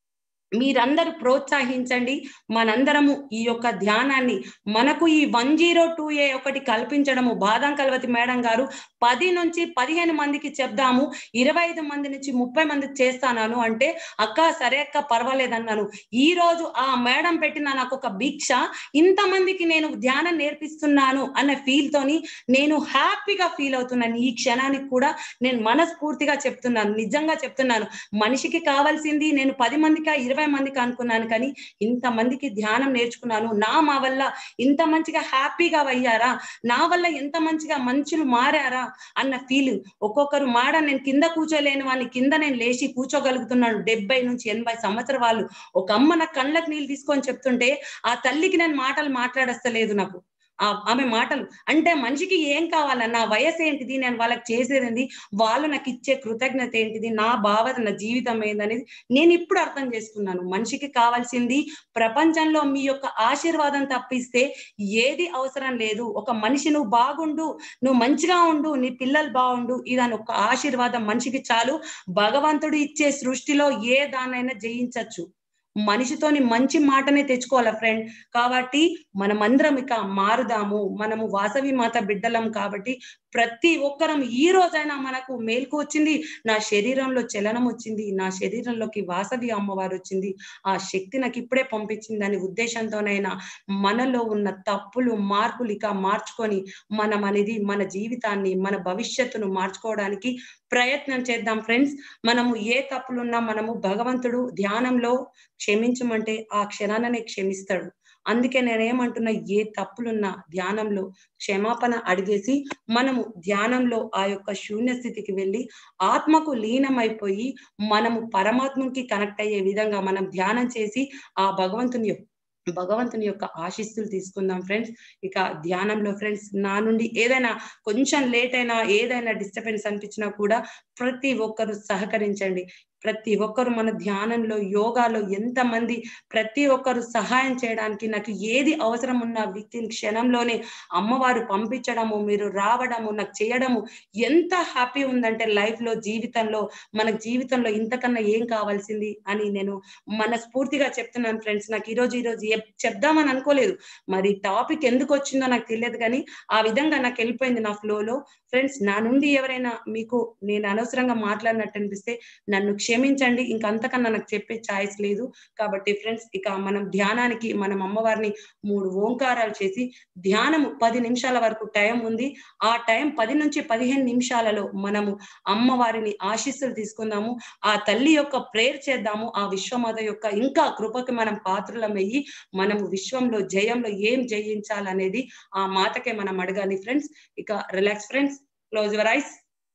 మీరందరూ ప్రోత్సహించండి మనందరము ఈ యొక్క ధ్యానాన్ని మనకు ఈ వన్ జీరో టూ ఏ ఒకటి కల్పించడము బాదం కలవతి మేడం గారు పది నుంచి పదిహేను మందికి చెప్దాము ఇరవై ఐదు మంది నుంచి ముప్పై మందికి చేస్తాను అంటే అక్క సరే అక్క పర్వాలేదన్నాను ఈ రోజు ఆ మేడం పెట్టిన నాకు ఒక భిక్ష ఇంతమందికి నేను ధ్యానం నేర్పిస్తున్నాను అన్న ఫీల్ తోని నేను హ్యాపీగా ఫీల్ అవుతున్నాను ఈ క్షణానికి కూడా నేను మనస్ఫూర్తిగా చెప్తున్నాను నిజంగా చెప్తున్నాను మనిషికి కావాల్సింది నేను పది మందికి ఇరవై మందికి అనుకున్నాను కానీ ఇంత మందికి ధ్యానం నేర్చుకున్నాను నా మా వల్ల ఇంత మంచిగా హ్యాపీగా అయ్యారా నా వల్ల ఎంత మంచిగా మనుషులు మారారా అన్న ఫీలింగ్ ఒక్కొక్కరు మాడ నేను కింద కూర్చోలేని వాడిని కింద నేను లేచి కూర్చోగలుగుతున్నాను డెబ్బై నుంచి ఎనభై సంవత్సరాల వాళ్ళు ఒక అమ్మ నా కళ్ళకి నీళ్ళు తీసుకొని చెప్తుంటే ఆ తల్లికి నేను మాటలు మాట్లాడస్తలేదు నాకు ఆ ఆమె మాటలు అంటే మనిషికి ఏం కావాలా నా వయసు ఏంటిది నేను వాళ్ళకి చేసేది వాళ్ళు నాకు ఇచ్చే కృతజ్ఞత ఏంటిది నా భావన నా జీవితం ఏందనేది నేను ఇప్పుడు అర్థం చేసుకున్నాను మనిషికి కావాల్సింది ప్రపంచంలో మీ యొక్క ఆశీర్వాదం తప్పిస్తే ఏది అవసరం లేదు ఒక మనిషి నువ్వు బాగుండు నువ్వు మంచిగా ఉండు నీ పిల్లలు బాగుండు ఇదని ఒక ఆశీర్వాదం మనిషికి చాలు భగవంతుడు ఇచ్చే సృష్టిలో ఏ దానైనా జయించచ్చు మనిషితోని మంచి మాటనే తెచ్చుకోవాలా ఫ్రెండ్ కాబట్టి మనమందరం ఇక మారుదాము మనము వాసవి మాత బిడ్డలం కాబట్టి ప్రతి ఒక్కరం ఈ రోజైనా మనకు మేల్కు వచ్చింది నా శరీరంలో చలనం వచ్చింది నా శరీరంలోకి వాసవి అమ్మవారు వచ్చింది ఆ శక్తి నాకు ఇప్పుడే పంపించింది అనే ఉద్దేశంతోనైనా మనలో ఉన్న తప్పులు మార్పులు ఇక మార్చుకొని మనం అనేది మన జీవితాన్ని మన భవిష్యత్తును మార్చుకోవడానికి ప్రయత్నం చేద్దాం ఫ్రెండ్స్ మనము ఏ తప్పులున్నా మనము భగవంతుడు ధ్యానంలో క్షమించమంటే ఆ క్షణాననే క్షమిస్తాడు అందుకే నేనేమంటున్నా ఏ తప్పులున్నా ధ్యానంలో క్షమాపణ అడిగేసి మనము ధ్యానంలో ఆ యొక్క శూన్య స్థితికి వెళ్ళి ఆత్మకు లీనమైపోయి మనము పరమాత్మకి కనెక్ట్ అయ్యే విధంగా మనం ధ్యానం చేసి ఆ భగవంతుని యొక్క భగవంతుని యొక్క ఆశీస్సులు తీసుకుందాం ఫ్రెండ్స్ ఇక ధ్యానంలో ఫ్రెండ్స్ నా నుండి ఏదైనా కొంచెం లేట్ అయినా ఏదైనా డిస్టర్బెన్స్ అనిపించినా కూడా ప్రతి ఒక్కరు సహకరించండి ప్రతి ఒక్కరు మన ధ్యానంలో యోగాలో ఎంతమంది ప్రతి ఒక్కరు సహాయం చేయడానికి నాకు ఏది అవసరం ఉన్న వ్యక్తిని క్షణంలోనే అమ్మవారు పంపించడము మీరు రావడము నాకు చేయడము ఎంత హ్యాపీ ఉందంటే లైఫ్ లో జీవితంలో మన జీవితంలో ఇంతకన్నా ఏం కావాల్సింది అని నేను మనస్ఫూర్తిగా చెప్తున్నాను ఫ్రెండ్స్ నాకు ఈ రోజు ఈ రోజు చెప్దామని అనుకోలేదు మరి టాపిక్ ఎందుకు వచ్చిందో నాకు తెలియదు కానీ ఆ విధంగా నాకు వెళ్ళిపోయింది నా ఫ్లోలో ఫ్రెండ్స్ నా నుండి ఎవరైనా మీకు నేను అనవసరంగా మాట్లాడినట్టు అనిపిస్తే నన్ను క్షమించండి ఇంక అంతకన్నా నాకు చెప్పే ఛాయిస్ లేదు కాబట్టి ఫ్రెండ్స్ ఇక మనం ధ్యానానికి మనం అమ్మవారిని మూడు ఓంకారాలు చేసి ధ్యానము పది నిమిషాల వరకు టైం ఉంది ఆ టైం పది నుంచి పదిహేను నిమిషాలలో మనము అమ్మవారిని ఆశీస్సులు తీసుకుందాము ఆ తల్లి యొక్క ప్రేయర్ చేద్దాము ఆ విశ్వమాత యొక్క ఇంకా కృపకి మనం పాత్రలమయ్యి మనము విశ్వంలో జయంలో ఏం జయించాలనేది ఆ మాతకే మనం అడగాలి ఫ్రెండ్స్ ఇక relax friends close your eyes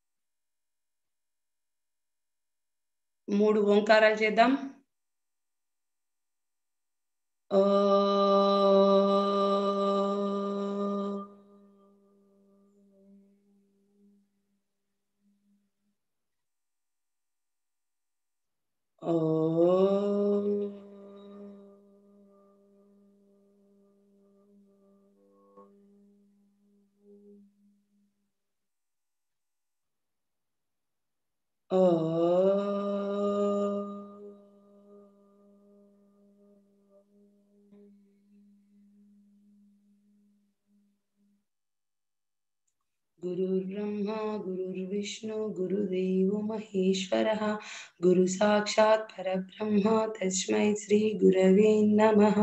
మూడు ఓంకారాలు చేద్దాం गुरुर्ब्रह्मा गुरुर्विष्णु गुरुदेवो महेश्वरः गुरु साक्षात् परब्रह्म तस्मै श्रीगुरवे नमः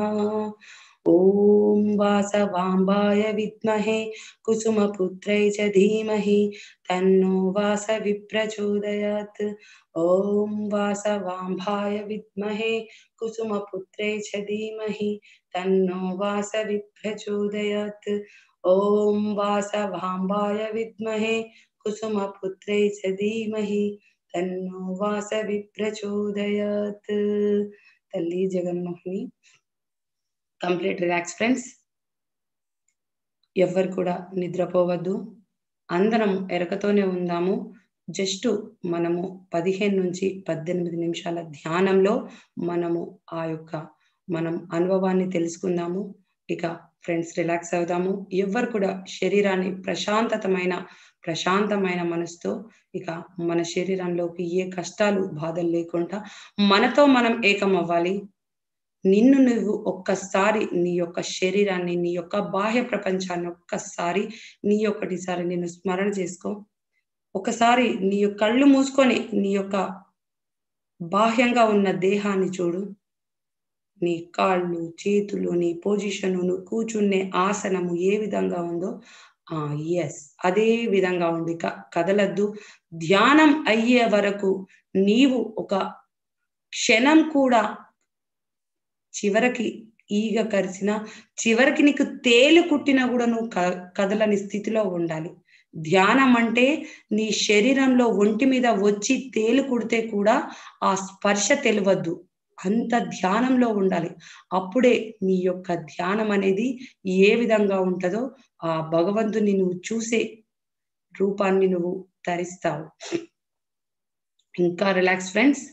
ॐ वासवाम्बाय विद्महे कुसुमपुत्रै च धीमहि तन्नो वासवि प्रचोदयात् ॐ वासवाम्भाय विद्महे कुसुमपुत्रै च धीमहि तन्नो वासवि प्रचोदयात् ॐ वासवाम्बाय विद्महे कुसुमपुत्रै च धीमहि తన్నో వాసవి ప్రచోదయాత్ తల్లి జగన్మోహిని కంప్లీట్ రిలాక్స్ ఫ్రెండ్స్ ఎవ్వరు కూడా నిద్రపోవద్దు అందరం ఎరకతోనే ఉందాము జస్ట్ మనము పదిహేను నుంచి పద్దెనిమిది నిమిషాల ధ్యానంలో మనము ఆ యొక్క మనం అనుభవాన్ని తెలుసుకుందాము ఇక ఫ్రెండ్స్ రిలాక్స్ అవుదాము ఎవ్వరు కూడా శరీరాన్ని ప్రశాంతతమైన ప్రశాంతమైన మనసుతో ఇక మన శరీరంలోకి ఏ కష్టాలు బాధలు లేకుండా మనతో మనం ఏకం అవ్వాలి నిన్ను నువ్వు ఒక్కసారి నీ యొక్క శరీరాన్ని నీ యొక్క బాహ్య ప్రపంచాన్ని ఒక్కసారి నీ ఒక్కటిసారి నిన్ను స్మరణ చేసుకో ఒకసారి నీ యొక్క కళ్ళు మూసుకొని నీ యొక్క బాహ్యంగా ఉన్న దేహాన్ని చూడు నీ కాళ్ళు చేతులు నీ పొజిషన్ నువ్వు కూర్చునే ఆసనము ఏ విధంగా ఉందో ఆ ఎస్ అదే విధంగా ఉంది కదలద్దు ధ్యానం అయ్యే వరకు నీవు ఒక క్షణం కూడా చివరికి ఈగ కరిచిన చివరికి నీకు తేలు కుట్టినా కూడా నువ్వు కదలని స్థితిలో ఉండాలి ధ్యానం అంటే నీ శరీరంలో ఒంటి మీద వచ్చి తేలు కుడితే కూడా ఆ స్పర్శ తెలియవద్దు అంత ధ్యానంలో ఉండాలి అప్పుడే నీ యొక్క ధ్యానం అనేది ఏ విధంగా ఉంటుందో ఆ భగవంతుని నువ్వు చూసే రూపాన్ని నువ్వు ధరిస్తావు ఇంకా రిలాక్స్ ఫ్రెండ్స్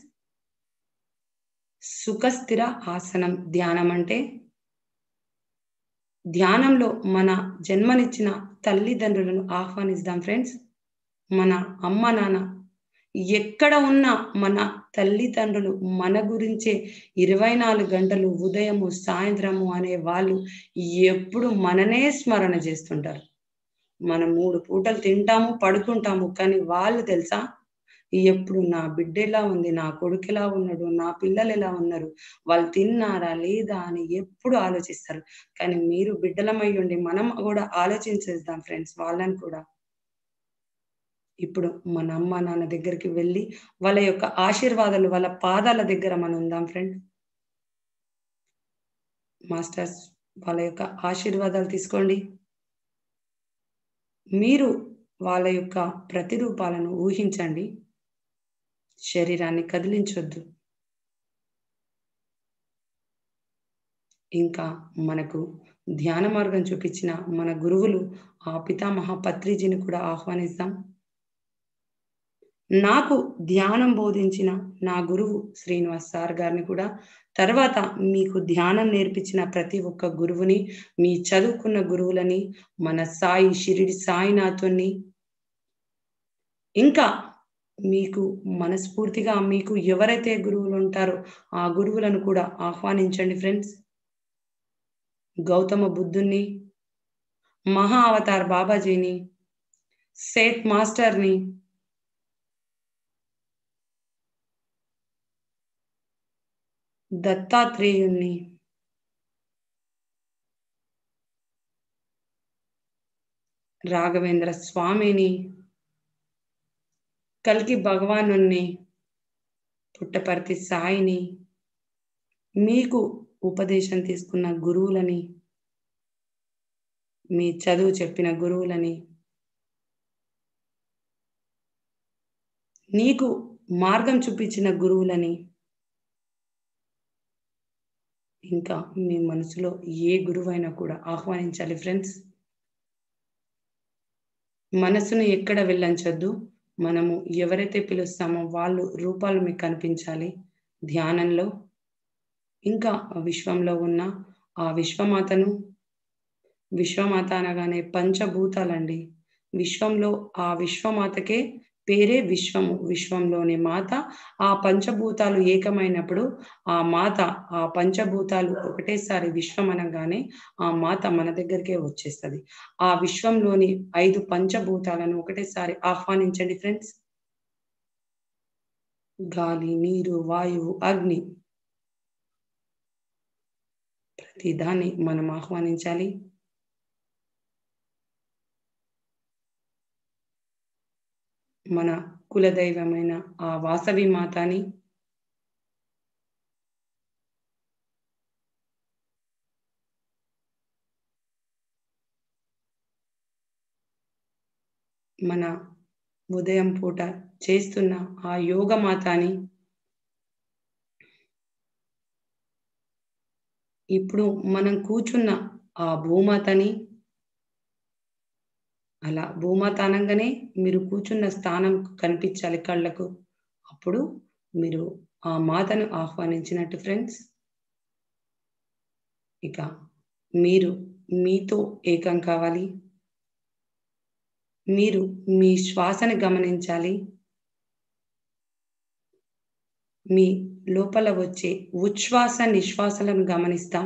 సుఖస్థిర ఆసనం ధ్యానం అంటే ధ్యానంలో మన జన్మనిచ్చిన తల్లిదండ్రులను ఆహ్వానిస్తాం ఫ్రెండ్స్ మన అమ్మ నాన్న ఎక్కడ ఉన్నా మన తల్లిదండ్రులు మన గురించే ఇరవై నాలుగు గంటలు ఉదయము సాయంత్రము అనే వాళ్ళు ఎప్పుడు మననే స్మరణ చేస్తుంటారు మనం మూడు పూటలు తింటాము పడుకుంటాము కానీ వాళ్ళు తెలుసా ఎప్పుడు నా బిడ్డ ఎలా ఉంది నా కొడుకు ఎలా ఉన్నాడు నా పిల్లలు ఎలా ఉన్నారు వాళ్ళు తిన్నారా లేదా అని ఎప్పుడు ఆలోచిస్తారు కానీ మీరు బిడ్డలమై ఉండి మనం కూడా ఆలోచించేద్దాం ఫ్రెండ్స్ వాళ్ళని కూడా ఇప్పుడు మన అమ్మ నాన్న దగ్గరికి వెళ్ళి వాళ్ళ యొక్క ఆశీర్వాదాలు వాళ్ళ పాదాల దగ్గర మనం ఉందాం ఫ్రెండ్ మాస్టర్స్ వాళ్ళ యొక్క ఆశీర్వాదాలు తీసుకోండి మీరు వాళ్ళ యొక్క ప్రతిరూపాలను ఊహించండి శరీరాన్ని కదిలించొద్దు ఇంకా మనకు ధ్యాన మార్గం చూపించిన మన గురువులు ఆ పితామహ పత్రిజీని కూడా ఆహ్వానిస్తాం నాకు ధ్యానం బోధించిన నా గురువు శ్రీనివాస్ సార్ గారిని కూడా తర్వాత మీకు ధ్యానం నేర్పించిన ప్రతి ఒక్క గురువుని మీ చదువుకున్న గురువులని మన సాయి షిరిడి సాయినాథుని ఇంకా మీకు మనస్ఫూర్తిగా మీకు ఎవరైతే గురువులు ఉంటారో ఆ గురువులను కూడా ఆహ్వానించండి ఫ్రెండ్స్ గౌతమ బుద్ధుణ్ణి మహా అవతార్ బాబాజీని సేత్ మాస్టర్ని దత్తాత్రేయుణ్ణి రాఘవేంద్ర స్వామిని కల్కి భగవానుణ్ణి పుట్టపర్తి సాయిని మీకు ఉపదేశం తీసుకున్న గురువులని మీ చదువు చెప్పిన గురువులని నీకు మార్గం చూపించిన గురువులని ఇంకా మీ మనసులో ఏ గురువైనా కూడా ఆహ్వానించాలి ఫ్రెండ్స్ మనసును ఎక్కడ వెళ్ళంచొద్దు మనము ఎవరైతే పిలుస్తామో వాళ్ళు రూపాలు మీకు కనిపించాలి ధ్యానంలో ఇంకా విశ్వంలో ఉన్న ఆ విశ్వమాతను విశ్వమాత అనగానే పంచభూతాలండి విశ్వంలో ఆ విశ్వమాతకే పేరే విశ్వము విశ్వంలోని మాత ఆ పంచభూతాలు ఏకమైనప్పుడు ఆ మాత ఆ పంచభూతాలు ఒకటేసారి విశ్వం అనగానే ఆ మాత మన దగ్గరికే వచ్చేస్తుంది ఆ విశ్వంలోని ఐదు పంచభూతాలను ఒకటేసారి ఆహ్వానించండి ఫ్రెండ్స్ గాలి నీరు వాయువు అగ్ని ప్రతి దాన్ని మనం ఆహ్వానించాలి మన కులదైవమైన ఆ వాసవి మాతాని మన ఉదయం పూట చేస్తున్న ఆ యోగ మాతాని ఇప్పుడు మనం కూర్చున్న ఆ భూమాతని అలా భూమాత అనగానే మీరు కూర్చున్న స్థానం కనిపించాలి కళ్ళకు అప్పుడు మీరు ఆ మాతను ఆహ్వానించినట్టు ఫ్రెండ్స్ ఇక మీరు మీతో ఏకం కావాలి మీరు మీ శ్వాసను గమనించాలి మీ లోపల వచ్చే ఉచ్ఛ్వాస నిశ్వాసలను గమనిస్తాం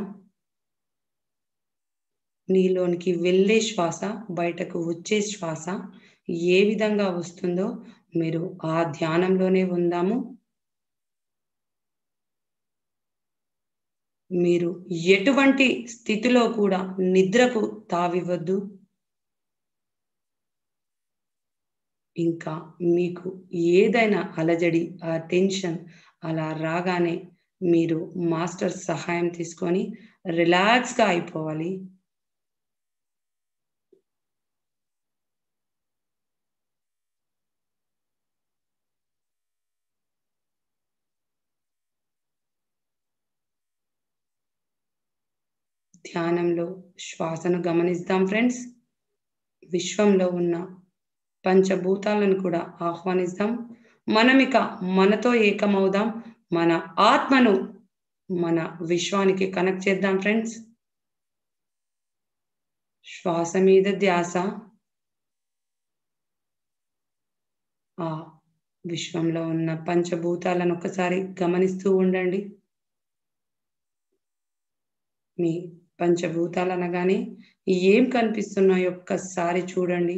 నీలోనికి వెళ్ళే శ్వాస బయటకు వచ్చే శ్వాస ఏ విధంగా వస్తుందో మీరు ఆ ధ్యానంలోనే ఉందాము మీరు ఎటువంటి స్థితిలో కూడా నిద్రకు తావివ్వద్దు ఇంకా మీకు ఏదైనా అలజడి ఆ టెన్షన్ అలా రాగానే మీరు మాస్టర్ సహాయం తీసుకొని రిలాక్స్గా అయిపోవాలి ధ్యానంలో శ్వాసను గమనిస్తాం ఫ్రెండ్స్ విశ్వంలో ఉన్న పంచభూతాలను కూడా ఆహ్వానిస్తాం మనం ఇక మనతో ఏకమవుదాం మన ఆత్మను మన విశ్వానికి కనెక్ట్ చేద్దాం ఫ్రెండ్స్ శ్వాస మీద ధ్యాస ఆ విశ్వంలో ఉన్న పంచభూతాలను ఒకసారి గమనిస్తూ ఉండండి మీ పంచభూతాలు అనగానే ఏం కనిపిస్తున్నాయో ఒక్కసారి చూడండి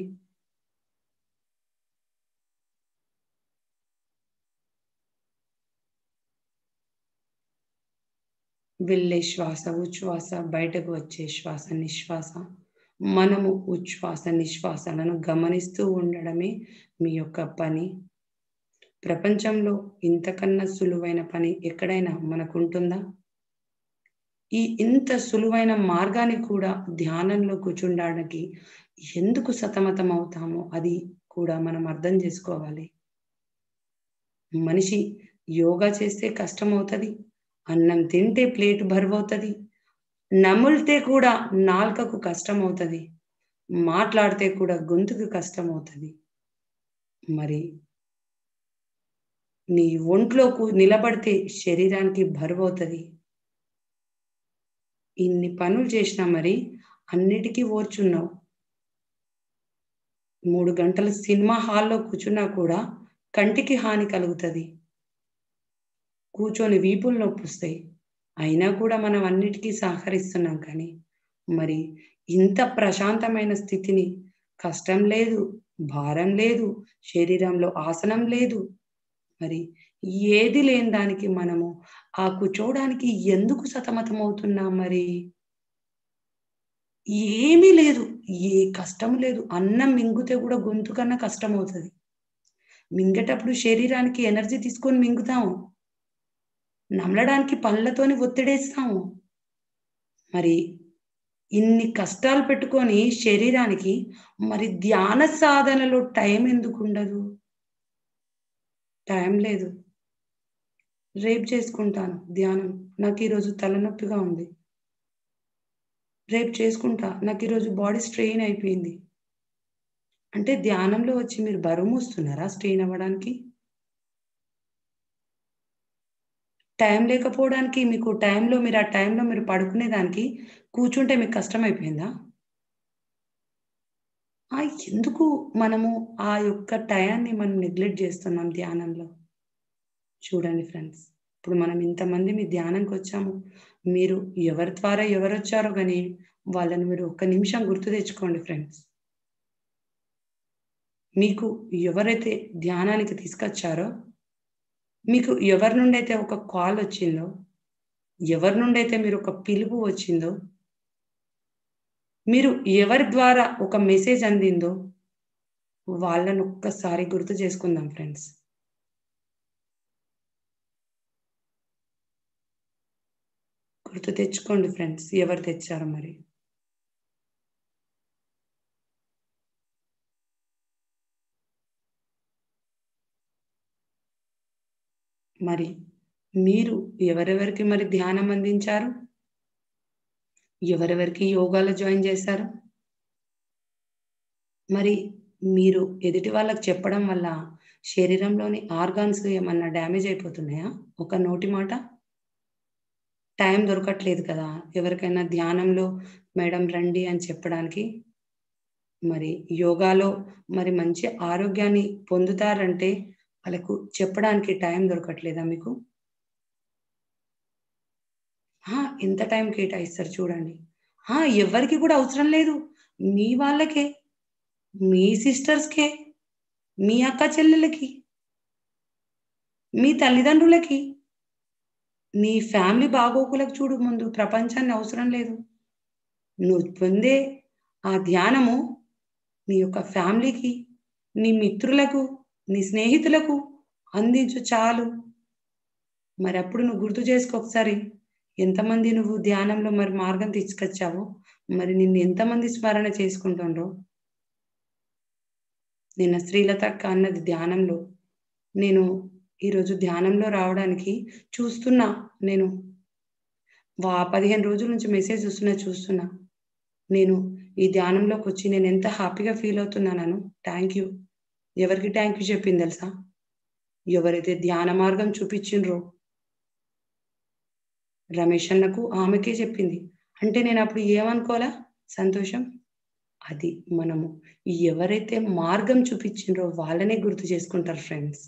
వెళ్ళే శ్వాస ఉచ్ఛ్వాస బయటకు వచ్చే శ్వాస నిశ్వాస మనము ఉచ్ఛ్వాస నిశ్వాసాలను గమనిస్తూ ఉండడమే మీ యొక్క పని ప్రపంచంలో ఇంతకన్నా సులువైన పని ఎక్కడైనా మనకుంటుందా ఈ ఇంత సులువైన మార్గాన్ని కూడా ధ్యానంలో కూర్చుండడానికి ఎందుకు సతమతం అవుతామో అది కూడా మనం అర్థం చేసుకోవాలి మనిషి యోగా చేస్తే కష్టం అవుతుంది అన్నం తింటే ప్లేట్ బరువవుతుంది నములితే కూడా నాలుకకు కష్టం అవుతుంది మాట్లాడితే కూడా గొంతుకు కష్టం అవుతుంది మరి నీ ఒంట్లోకి నిలబడితే శరీరానికి బరువు అవుతుంది ఇన్ని పనులు చేసినా మరి అన్నిటికీ ఓర్చున్నావు మూడు గంటల సినిమా హాల్లో కూర్చున్నా కూడా కంటికి హాని కలుగుతుంది కూర్చొని వీపులు నొప్పిస్తాయి అయినా కూడా మనం అన్నిటికీ సహకరిస్తున్నాం కానీ మరి ఇంత ప్రశాంతమైన స్థితిని కష్టం లేదు భారం లేదు శరీరంలో ఆసనం లేదు మరి ఏది లేని దానికి మనము ఆ కూర్చోవడానికి ఎందుకు సతమతం అవుతున్నాం మరి ఏమీ లేదు ఏ కష్టం లేదు అన్నం మింగితే కూడా గొంతు కన్నా కష్టం అవుతుంది మింగేటప్పుడు శరీరానికి ఎనర్జీ తీసుకొని మింగుతాము నమలడానికి పళ్ళతోని ఒత్తిడేస్తాము మరి ఇన్ని కష్టాలు పెట్టుకొని శరీరానికి మరి ధ్యాన సాధనలో టైం ఎందుకు ఉండదు టైం లేదు రేపు చేసుకుంటాను ధ్యానం నాకు ఈరోజు తలనొప్పిగా ఉంది రేపు చేసుకుంటా నాకు ఈరోజు బాడీ స్ట్రెయిన్ అయిపోయింది అంటే ధ్యానంలో వచ్చి మీరు బరువు మోస్తున్నారా స్ట్రెయిన్ అవ్వడానికి టైం లేకపోవడానికి మీకు టైంలో మీరు ఆ టైంలో మీరు పడుకునే దానికి కూర్చుంటే మీకు కష్టం అయిపోయిందా ఆ ఎందుకు మనము ఆ యొక్క టయాన్ని మనం నెగ్లెక్ట్ చేస్తున్నాం ధ్యానంలో చూడండి ఫ్రెండ్స్ ఇప్పుడు మనం ఇంతమంది మీ ధ్యానంకి వచ్చాము మీరు ఎవరి ద్వారా ఎవరు వచ్చారో కానీ వాళ్ళని మీరు ఒక్క నిమిషం గుర్తు తెచ్చుకోండి ఫ్రెండ్స్ మీకు ఎవరైతే ధ్యానానికి తీసుకొచ్చారో మీకు ఎవరి నుండి అయితే ఒక కాల్ వచ్చిందో ఎవరి నుండి అయితే మీరు ఒక పిలుపు వచ్చిందో మీరు ఎవరి ద్వారా ఒక మెసేజ్ అందిందో వాళ్ళని ఒక్కసారి గుర్తు చేసుకుందాం ఫ్రెండ్స్ గుర్తు తెచ్చుకోండి ఫ్రెండ్స్ ఎవరు తెచ్చారో మరి మరి మీరు ఎవరెవరికి మరి ధ్యానం అందించారు ఎవరెవరికి యోగాలో జాయిన్ చేశారు మరి మీరు ఎదుటి వాళ్ళకి చెప్పడం వల్ల శరీరంలోని ఆర్గాన్స్ ఏమన్నా డ్యామేజ్ అయిపోతున్నాయా ఒక నోటి మాట టైం దొరకట్లేదు కదా ఎవరికైనా ధ్యానంలో మేడం రండి అని చెప్పడానికి మరి యోగాలో మరి మంచి ఆరోగ్యాన్ని పొందుతారంటే వాళ్ళకు చెప్పడానికి టైం దొరకట్లేదా మీకు ఎంత టైం కేటాయిస్తారు చూడండి ఎవరికి కూడా అవసరం లేదు మీ వాళ్ళకే మీ సిస్టర్స్కే మీ అక్క చెల్లెలకి మీ తల్లిదండ్రులకి నీ ఫ్యామిలీ బాగోకులకు చూడు ముందు ప్రపంచాన్ని అవసరం లేదు నువ్వు పొందే ఆ ధ్యానము నీ యొక్క ఫ్యామిలీకి నీ మిత్రులకు నీ స్నేహితులకు అందించు చాలు మరి అప్పుడు నువ్వు గుర్తు చేసుకో ఒకసారి ఎంతమంది నువ్వు ధ్యానంలో మరి మార్గం తీసుకొచ్చావో మరి నిన్ను ఎంతమంది స్మరణ చేసుకుంటుండ్రో నిన్న శ్రీలత అక్క అన్నది ధ్యానంలో నేను ఈరోజు ధ్యానంలో రావడానికి చూస్తున్నా నేను వా పదిహేను రోజుల నుంచి మెసేజ్ చూస్తున్నా చూస్తున్నా నేను ఈ ధ్యానంలోకి వచ్చి నేను ఎంత హ్యాపీగా ఫీల్ అవుతున్నాను థ్యాంక్ యూ ఎవరికి థ్యాంక్ యూ చెప్పింది తెలుసా ఎవరైతే ధ్యాన మార్గం చూపించిండ్రో రమేష్ అన్నకు ఆమెకే చెప్పింది అంటే నేను అప్పుడు ఏమనుకోవాలా సంతోషం అది మనము ఎవరైతే మార్గం చూపించిండ్రో వాళ్ళనే గుర్తు చేసుకుంటారు ఫ్రెండ్స్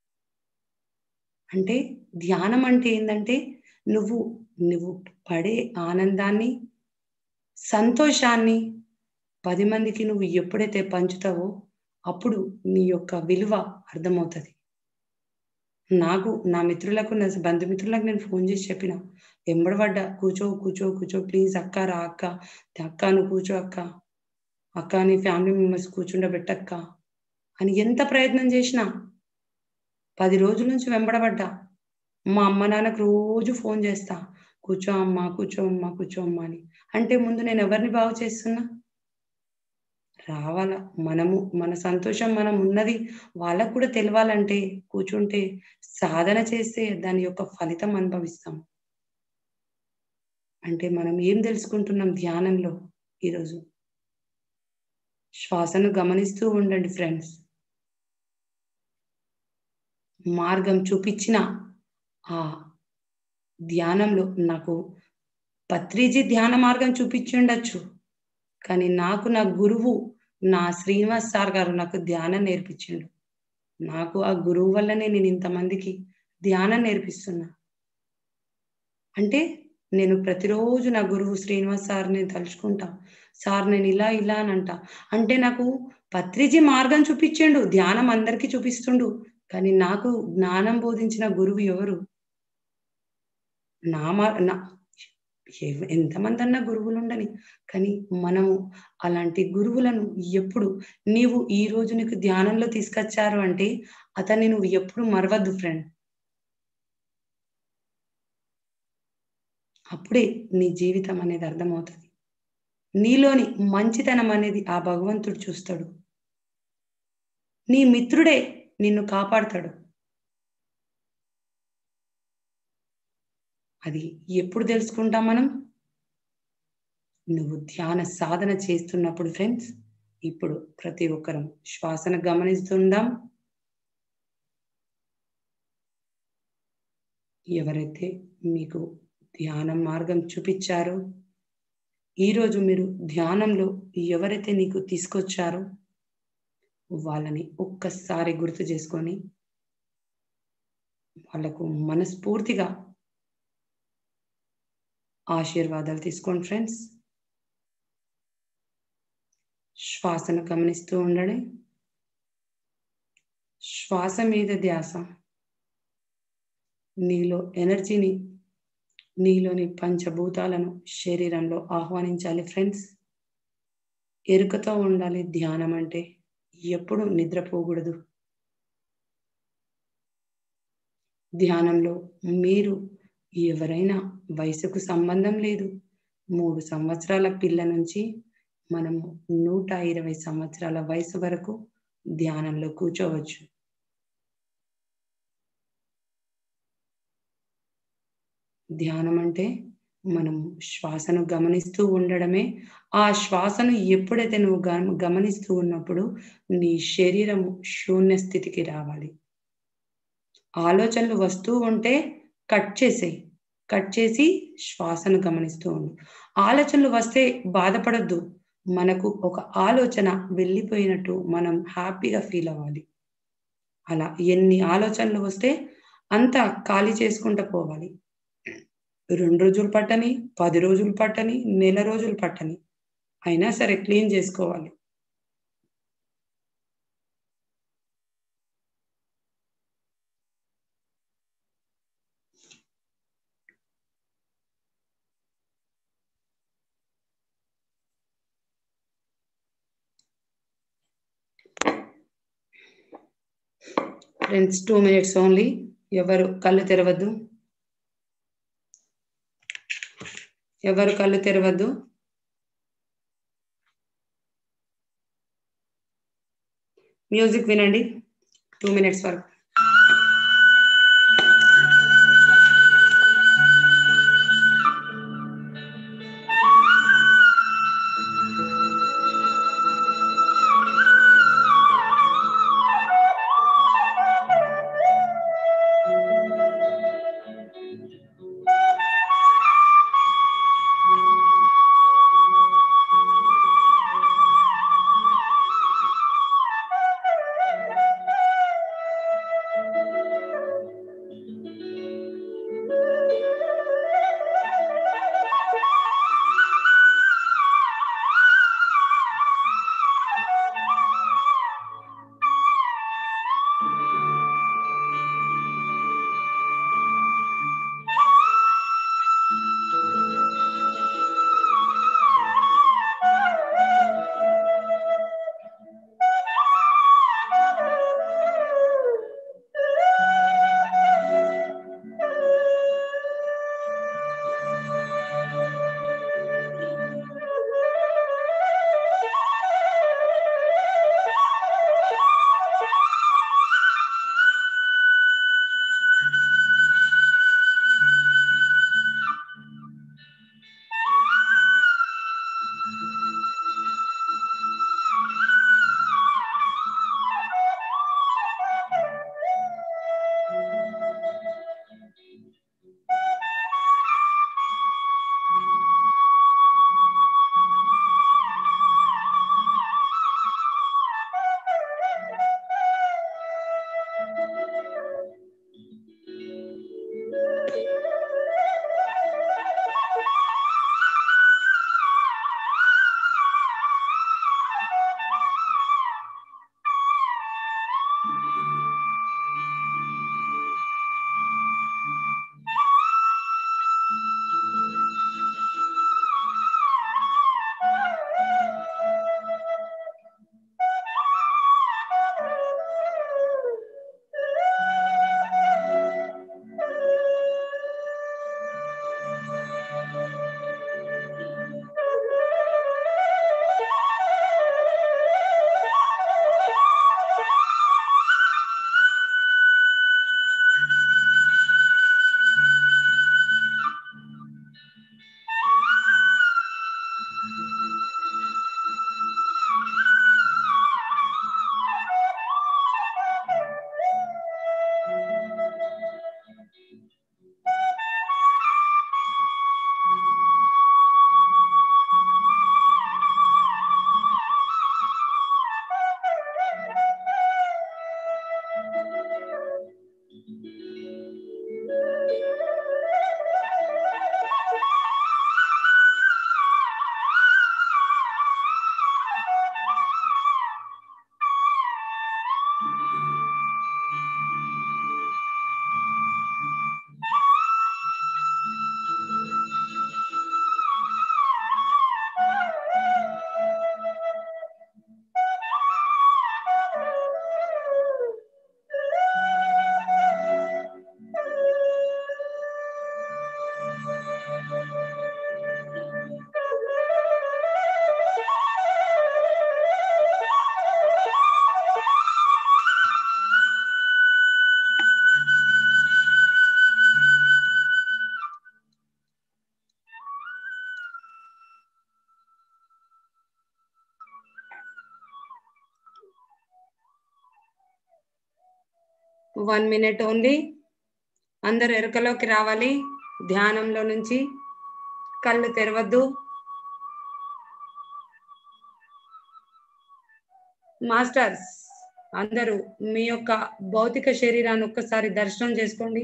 అంటే ధ్యానం అంటే ఏంటంటే నువ్వు నువ్వు పడే ఆనందాన్ని సంతోషాన్ని పది మందికి నువ్వు ఎప్పుడైతే పంచుతావో అప్పుడు నీ యొక్క విలువ అర్థమవుతుంది నాకు నా మిత్రులకు నా బంధుమిత్రులకు నేను ఫోన్ చేసి చెప్పిన ఎంబడబడ్డా కూర్చో కూర్చో కూర్చో ప్లీజ్ అక్క రా అక్క అక్క నువ్వు కూర్చో అక్క అక్క నీ ఫ్యామిలీ మెంబర్స్ కూర్చుండబెట్టక్క అని ఎంత ప్రయత్నం చేసినా పది రోజుల నుంచి వెంబడబడ్డా మా అమ్మ నాన్నకు రోజు ఫోన్ చేస్తా కూర్చో అమ్మ కూర్చో అమ్మ కూర్చో అమ్మ అని అంటే ముందు నేను ఎవరిని బాగు చేస్తున్నా రావాల మనము మన సంతోషం మనం ఉన్నది వాళ్ళకు కూడా తెలవాలంటే కూర్చుంటే సాధన చేస్తే దాని యొక్క ఫలితం అనుభవిస్తాం అంటే మనం ఏం తెలుసుకుంటున్నాం ధ్యానంలో ఈరోజు శ్వాసను గమనిస్తూ ఉండండి ఫ్రెండ్స్ మార్గం చూపించిన ఆ ధ్యానంలో నాకు పత్రిజీ ధ్యాన మార్గం చూపించి ఉండొచ్చు కానీ నాకు నా గురువు నా శ్రీనివాస్ సార్ గారు నాకు ధ్యానం నేర్పించిండు నాకు ఆ గురువు వల్లనే నేను ఇంతమందికి ధ్యానం నేర్పిస్తున్నా అంటే నేను ప్రతిరోజు నా గురువు శ్రీనివాస్ సార్ని తలుచుకుంటా సార్ నేను ఇలా ఇలా అని అంట అంటే నాకు పత్రిజీ మార్గం చూపించిండు ధ్యానం అందరికీ చూపిస్తుండు కానీ నాకు జ్ఞానం బోధించిన గురువు ఎవరు నా మా నా ఎంతమంది అన్న గురువులు ఉండని కానీ మనము అలాంటి గురువులను ఎప్పుడు నీవు ఈ రోజు నీకు ధ్యానంలో తీసుకొచ్చారు అంటే అతన్ని నువ్వు ఎప్పుడు మరవద్దు ఫ్రెండ్ అప్పుడే నీ జీవితం అనేది అర్థమవుతుంది నీలోని మంచితనం అనేది ఆ భగవంతుడు చూస్తాడు నీ మిత్రుడే నిన్ను కాపాడతాడు అది ఎప్పుడు తెలుసుకుంటాం మనం నువ్వు ధ్యాన సాధన చేస్తున్నప్పుడు ఫ్రెండ్స్ ఇప్పుడు ప్రతి ఒక్కరం శ్వాసను గమనిస్తుందాం ఎవరైతే మీకు ధ్యాన మార్గం చూపించారో ఈరోజు మీరు ధ్యానంలో ఎవరైతే నీకు తీసుకొచ్చారో వాళ్ళని ఒక్కసారి గుర్తు చేసుకొని వాళ్ళకు మనస్ఫూర్తిగా ఆశీర్వాదాలు తీసుకోండి ఫ్రెండ్స్ శ్వాసను గమనిస్తూ ఉండండి శ్వాస మీద ధ్యాస నీలో ఎనర్జీని నీలోని పంచభూతాలను శరీరంలో ఆహ్వానించాలి ఫ్రెండ్స్ ఎరుకతో ఉండాలి ధ్యానం అంటే ఎప్పుడు నిద్రపోకూడదు ధ్యానంలో మీరు ఎవరైనా వయసుకు సంబంధం లేదు మూడు సంవత్సరాల పిల్ల నుంచి మనము నూట ఇరవై సంవత్సరాల వయసు వరకు ధ్యానంలో కూర్చోవచ్చు ధ్యానం అంటే మనం శ్వాసను గమనిస్తూ ఉండడమే ఆ శ్వాసను ఎప్పుడైతే నువ్వు గమనిస్తూ ఉన్నప్పుడు నీ శరీరము శూన్య స్థితికి రావాలి ఆలోచనలు వస్తూ ఉంటే కట్ చేసేయి కట్ చేసి శ్వాసను గమనిస్తూ ఉండు ఆలోచనలు వస్తే బాధపడద్దు మనకు ఒక ఆలోచన వెళ్ళిపోయినట్టు మనం హ్యాపీగా ఫీల్ అవ్వాలి అలా ఎన్ని ఆలోచనలు వస్తే అంత ఖాళీ చేసుకుంటూ పోవాలి రెండు రోజులు పట్టని పది రోజులు పట్టని నెల రోజులు పట్టని అయినా సరే క్లీన్ చేసుకోవాలి ఫ్రెండ్స్ టూ మినిట్స్ ఓన్లీ ఎవరు కళ్ళు తెరవద్దు ఎవరు కళ్ళు తెరవద్దు మ్యూజిక్ వినండి టూ మినిట్స్ వరకు వన్ మినిట్ ఓన్లీ అందరు ఎరుకలోకి రావాలి ధ్యానంలో నుంచి కళ్ళు తెరవద్దు మాస్టర్స్ అందరూ మీ యొక్క భౌతిక శరీరాన్ని ఒక్కసారి దర్శనం చేసుకోండి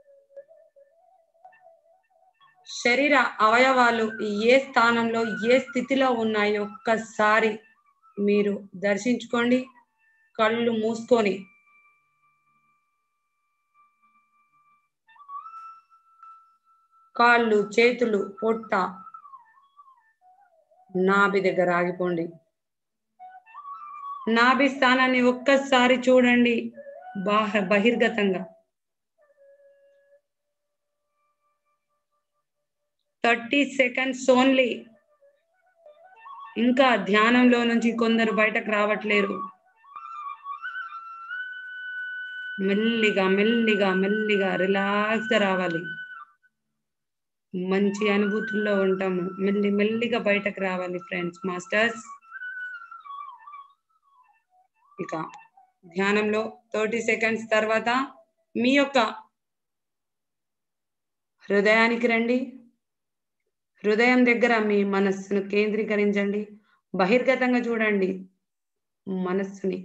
శరీర అవయవాలు ఏ స్థానంలో ఏ స్థితిలో ఉన్నాయో ఒక్కసారి మీరు దర్శించుకోండి కళ్ళు మూసుకొని కాళ్ళు చేతులు పొట్ట నాభి దగ్గర ఆగిపోండి నాభి స్థానాన్ని ఒక్కసారి చూడండి బాహ బహిర్గతంగా థర్టీ సెకండ్స్ ఓన్లీ ఇంకా ధ్యానంలో నుంచి కొందరు బయటకు రావట్లేరు మెల్లిగా మెల్లిగా మెల్లిగా రిలాక్స్ గా రావాలి మంచి అనుభూతుల్లో ఉంటాము మెల్లి మెల్లిగా బయటకు రావాలి ఫ్రెండ్స్ మాస్టర్స్ ఇక ధ్యానంలో థర్టీ సెకండ్స్ తర్వాత మీ యొక్క హృదయానికి రండి హృదయం దగ్గర మీ మనస్సును కేంద్రీకరించండి బహిర్గతంగా చూడండి మనస్సుని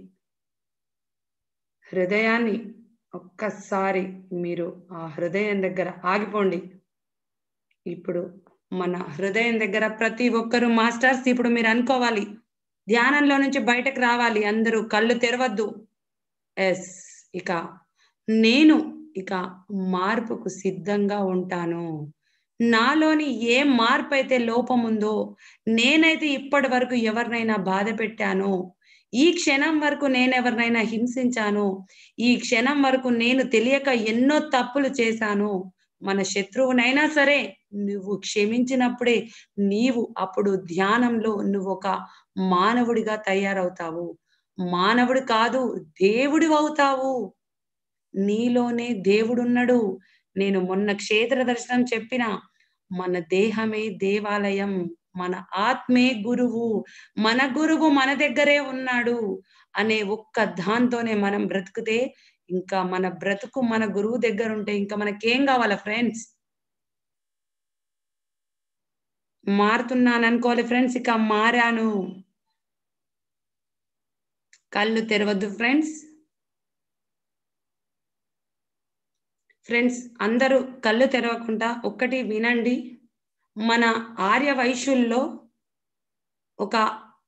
హృదయాన్ని ఒక్కసారి మీరు ఆ హృదయం దగ్గర ఆగిపోండి ఇప్పుడు మన హృదయం దగ్గర ప్రతి ఒక్కరు మాస్టర్స్ ఇప్పుడు మీరు అనుకోవాలి ధ్యానంలో నుంచి బయటకు రావాలి అందరూ కళ్ళు తెరవద్దు ఎస్ ఇక నేను ఇక మార్పుకు సిద్ధంగా ఉంటాను నాలోని ఏ మార్పు అయితే లోపం ఉందో నేనైతే ఇప్పటి వరకు ఎవరినైనా బాధ పెట్టానో ఈ క్షణం వరకు నేను ఎవరినైనా హింసించాను ఈ క్షణం వరకు నేను తెలియక ఎన్నో తప్పులు చేశాను మన శత్రువునైనా సరే నువ్వు క్షమించినప్పుడే నీవు అప్పుడు ధ్యానంలో నువ్వు ఒక మానవుడిగా తయారవుతావు మానవుడు కాదు దేవుడు అవుతావు నీలోనే దేవుడున్నాడు నేను మొన్న క్షేత్ర దర్శనం చెప్పిన మన దేహమే దేవాలయం మన ఆత్మే గురువు మన గురువు మన దగ్గరే ఉన్నాడు అనే ఒక్క దాంతోనే మనం బ్రతుకుతే ఇంకా మన బ్రతుకు మన గురువు దగ్గర ఉంటే ఇంకా మనకేం కావాలా ఫ్రెండ్స్ మారుతున్నాను అనుకోవాలి ఫ్రెండ్స్ ఇక మారాను కళ్ళు తెరవద్దు ఫ్రెండ్స్ ఫ్రెండ్స్ అందరూ కళ్ళు తెరవకుండా ఒక్కటి వినండి మన ఆర్య వైశ్యుల్లో ఒక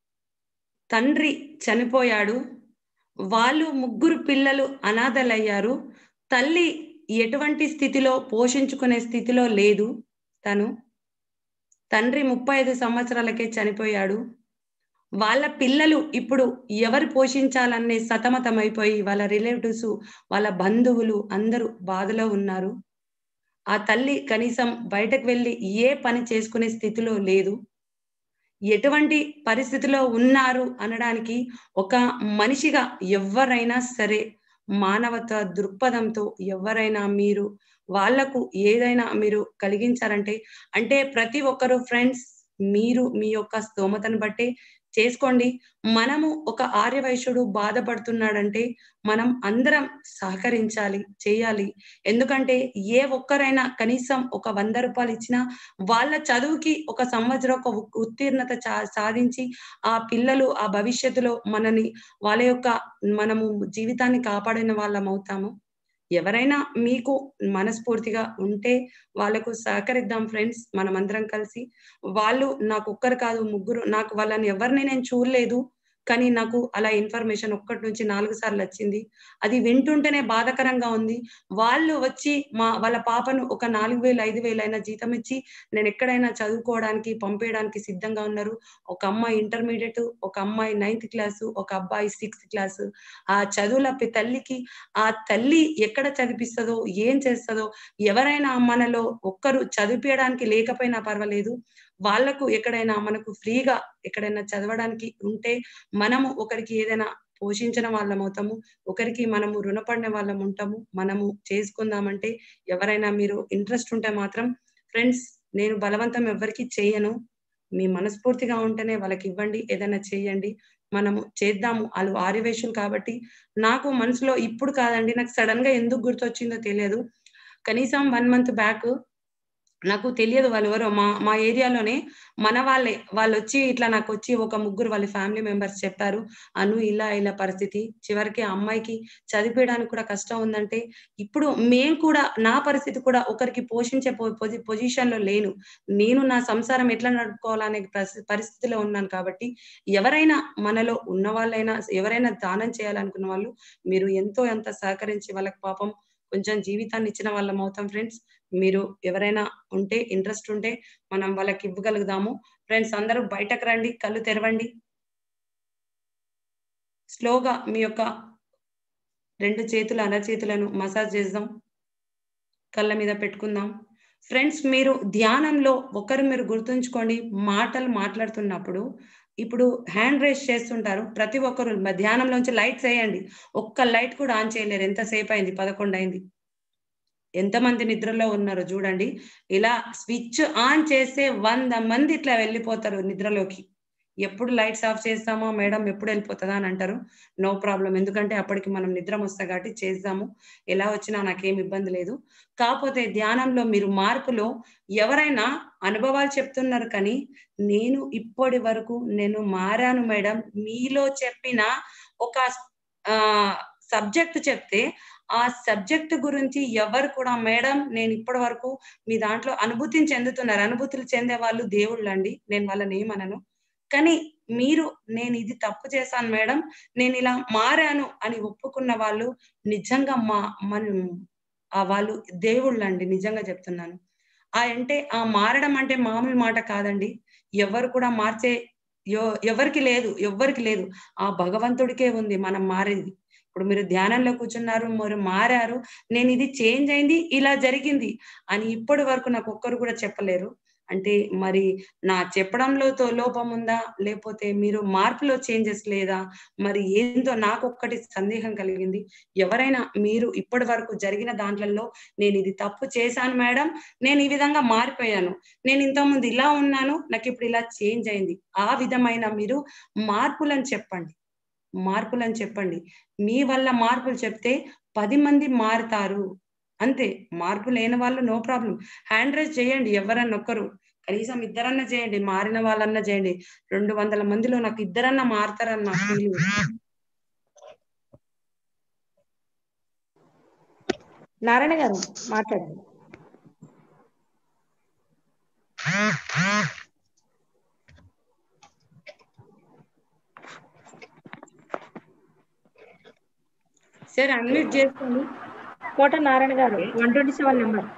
తండ్రి చనిపోయాడు వాళ్ళు ముగ్గురు పిల్లలు అనాథలయ్యారు తల్లి ఎటువంటి స్థితిలో పోషించుకునే స్థితిలో లేదు తను తండ్రి ముప్పై ఐదు సంవత్సరాలకే చనిపోయాడు వాళ్ళ పిల్లలు ఇప్పుడు ఎవరు పోషించాలనే సతమతమైపోయి వాళ్ళ రిలేటివ్స్ వాళ్ళ బంధువులు అందరూ బాధలో ఉన్నారు ఆ తల్లి కనీసం బయటకు వెళ్ళి ఏ పని చేసుకునే స్థితిలో లేదు ఎటువంటి పరిస్థితిలో ఉన్నారు అనడానికి ఒక మనిషిగా ఎవరైనా సరే మానవత దృక్పథంతో ఎవరైనా మీరు వాళ్లకు ఏదైనా మీరు కలిగించారంటే అంటే ప్రతి ఒక్కరు ఫ్రెండ్స్ మీరు మీ యొక్క స్తోమతను బట్టి చేసుకోండి మనము ఒక ఆర్యవైశ్యుడు బాధపడుతున్నాడంటే మనం అందరం సహకరించాలి చేయాలి ఎందుకంటే ఏ ఒక్కరైనా కనీసం ఒక వంద రూపాయలు ఇచ్చినా వాళ్ళ చదువుకి ఒక సంవత్సరం ఒక ఉత్తీర్ణత సాధించి ఆ పిల్లలు ఆ భవిష్యత్తులో మనని వాళ్ళ యొక్క మనము జీవితాన్ని కాపాడిన వాళ్ళం అవుతాము ఎవరైనా మీకు మనస్ఫూర్తిగా ఉంటే వాళ్ళకు సహకరిద్దాం ఫ్రెండ్స్ మనమందరం కలిసి వాళ్ళు నాకు ఒక్కరు కాదు ముగ్గురు నాకు వాళ్ళని ఎవరిని నేను చూడలేదు కానీ నాకు అలా ఇన్ఫర్మేషన్ ఒక్కటి నుంచి నాలుగు సార్లు వచ్చింది అది వింటుంటేనే బాధకరంగా ఉంది వాళ్ళు వచ్చి మా వాళ్ళ పాపను ఒక నాలుగు వేలు ఐదు వేలు అయినా జీతం ఇచ్చి నేను ఎక్కడైనా చదువుకోవడానికి పంపేయడానికి సిద్ధంగా ఉన్నారు ఒక అమ్మాయి ఇంటర్మీడియట్ ఒక అమ్మాయి నైన్త్ క్లాసు ఒక అబ్బాయి సిక్స్త్ క్లాసు ఆ చదువుల తల్లికి ఆ తల్లి ఎక్కడ చదివిస్తుందో ఏం చేస్తుందో ఎవరైనా మనలో ఒక్కరు చదివించడానికి లేకపోయినా పర్వాలేదు వాళ్లకు ఎక్కడైనా మనకు ఫ్రీగా ఎక్కడైనా చదవడానికి ఉంటే మనము ఒకరికి ఏదైనా పోషించిన వాళ్ళం అవుతాము ఒకరికి మనము రుణపడిన వాళ్ళం ఉంటాము మనము చేసుకుందామంటే ఎవరైనా మీరు ఇంట్రెస్ట్ ఉంటే మాత్రం ఫ్రెండ్స్ నేను బలవంతం ఎవరికి చేయను మీ మనస్ఫూర్తిగా ఉంటేనే వాళ్ళకి ఇవ్వండి ఏదైనా చేయండి మనము చేద్దాము వాళ్ళు ఆరివేషులు కాబట్టి నాకు మనసులో ఇప్పుడు కాదండి నాకు సడన్ గా ఎందుకు గుర్తొచ్చిందో తెలియదు కనీసం వన్ మంత్ బ్యాక్ నాకు తెలియదు వాళ్ళు ఎవరో మా మా ఏరియాలోనే మన వాళ్ళే వాళ్ళు వచ్చి ఇట్లా నాకు వచ్చి ఒక ముగ్గురు వాళ్ళ ఫ్యామిలీ మెంబర్స్ చెప్పారు అను ఇలా ఇలా పరిస్థితి చివరికి ఆ అమ్మాయికి చదివేయడానికి కూడా కష్టం ఉందంటే ఇప్పుడు మేం కూడా నా పరిస్థితి కూడా ఒకరికి పోషించే పొజిషన్ లో లేను నేను నా సంసారం ఎట్లా నడుపుకోవాలనే పరిస్థి- పరిస్థితిలో ఉన్నాను కాబట్టి ఎవరైనా మనలో ఉన్న వాళ్ళైనా ఎవరైనా దానం చేయాలనుకున్న వాళ్ళు మీరు ఎంతో ఎంత సహకరించి వాళ్ళకి పాపం కొంచెం జీవితాన్ని ఇచ్చిన వాళ్ళం అవుతాం ఫ్రెండ్స్ మీరు ఎవరైనా ఉంటే ఇంట్రెస్ట్ ఉంటే మనం వాళ్ళకి ఇవ్వగలుగుదాము ఫ్రెండ్స్ అందరూ బయటకు రండి కళ్ళు తెరవండి స్లోగా మీ యొక్క రెండు చేతుల అరచేతులను మసాజ్ చేద్దాం కళ్ళ మీద పెట్టుకుందాం ఫ్రెండ్స్ మీరు ధ్యానంలో ఒకరు మీరు గుర్తుంచుకోండి మాటలు మాట్లాడుతున్నప్పుడు ఇప్పుడు హ్యాండ్ రేస్ చేస్తుంటారు ప్రతి ఒక్కరు మ- ధ్యానంలోంచి లైట్స్ వేయండి ఒక్క లైట్ కూడా ఆన్ చేయలేరు ఎంతసేపు అయింది పదకొండు అయింది ఎంతమంది నిద్రలో ఉన్నారో చూడండి ఇలా స్విచ్ ఆన్ చేస్తే వంద మంది ఇట్లా వెళ్ళిపోతారు నిద్రలోకి ఎప్పుడు లైట్స్ ఆఫ్ చేస్తామో మేడం ఎప్పుడు వెళ్ళిపోతుందా అని అంటారు నో ప్రాబ్లం ఎందుకంటే అప్పటికి మనం నిద్ర వస్తాం కాబట్టి చేద్దాము ఎలా వచ్చినా నాకేం ఇబ్బంది లేదు కాకపోతే ధ్యానంలో మీరు మార్పులో ఎవరైనా అనుభవాలు చెప్తున్నారు కానీ నేను ఇప్పటి వరకు నేను మారాను మేడం మీలో చెప్పిన ఒక ఆ సబ్జెక్ట్ చెప్తే ఆ సబ్జెక్ట్ గురించి ఎవరు కూడా మేడం నేను ఇప్పటి వరకు మీ దాంట్లో అనుభూతిని చెందుతున్నారు అనుభూతులు చెందే వాళ్ళు దేవుళ్ళు అండి నేను వాళ్ళని ఏమనను కానీ మీరు నేను ఇది తప్పు చేశాను మేడం నేను ఇలా మారాను అని ఒప్పుకున్న వాళ్ళు నిజంగా మా మన ఆ వాళ్ళు దేవుళ్ళు అండి నిజంగా చెప్తున్నాను ఆ అంటే ఆ మారడం అంటే మామూలు మాట కాదండి ఎవరు కూడా మార్చే ఎవ- ఎవరికి లేదు ఎవ్వరికి లేదు ఆ భగవంతుడికే ఉంది మనం మారేది ఇప్పుడు మీరు ధ్యానంలో కూర్చున్నారు మీరు మారారు నేను ఇది చేంజ్ అయింది ఇలా జరిగింది అని ఇప్పటి వరకు నాకు ఒక్కరు కూడా చెప్పలేరు అంటే మరి నా చెప్పడంలో తో- లోపం ఉందా లేకపోతే మీరు మార్పులో చేంజెస్ లేదా మరి ఏందో నాకు ఒక్కటి సందేహం కలిగింది ఎవరైనా మీరు ఇప్పటి వరకు జరిగిన దాంట్లలో నేను ఇది తప్పు చేశాను మేడం నేను ఈ విధంగా మారిపోయాను నేను ఇంతకుముందు ఇలా ఉన్నాను నాకు ఇప్పుడు ఇలా చేంజ్ అయింది ఆ విధమైన మీరు మార్పులని చెప్పండి మార్పులని చెప్పండి మీ వల్ల మార్పులు చెప్తే పది మంది మారుతారు అంతే మార్పు లేని వాళ్ళు నో ప్రాబ్లం హ్యాండ్ రైజ్ చేయండి ఎవరన్నా ఒక్కరు కనీసం ఇద్దరన్నా చేయండి మారిన వాళ్ళన్నా చేయండి రెండు వందల మందిలో నాకు ఇద్దరన్నా మారుతారన్న ఫీలింగ్ నారాయణ గారు మాట్లాడండి సరే అన్మ్యూట్ చేసుకోండి కోట నారాయణ గారు వన్ ట్వంటీ సెవెన్ నెంబర్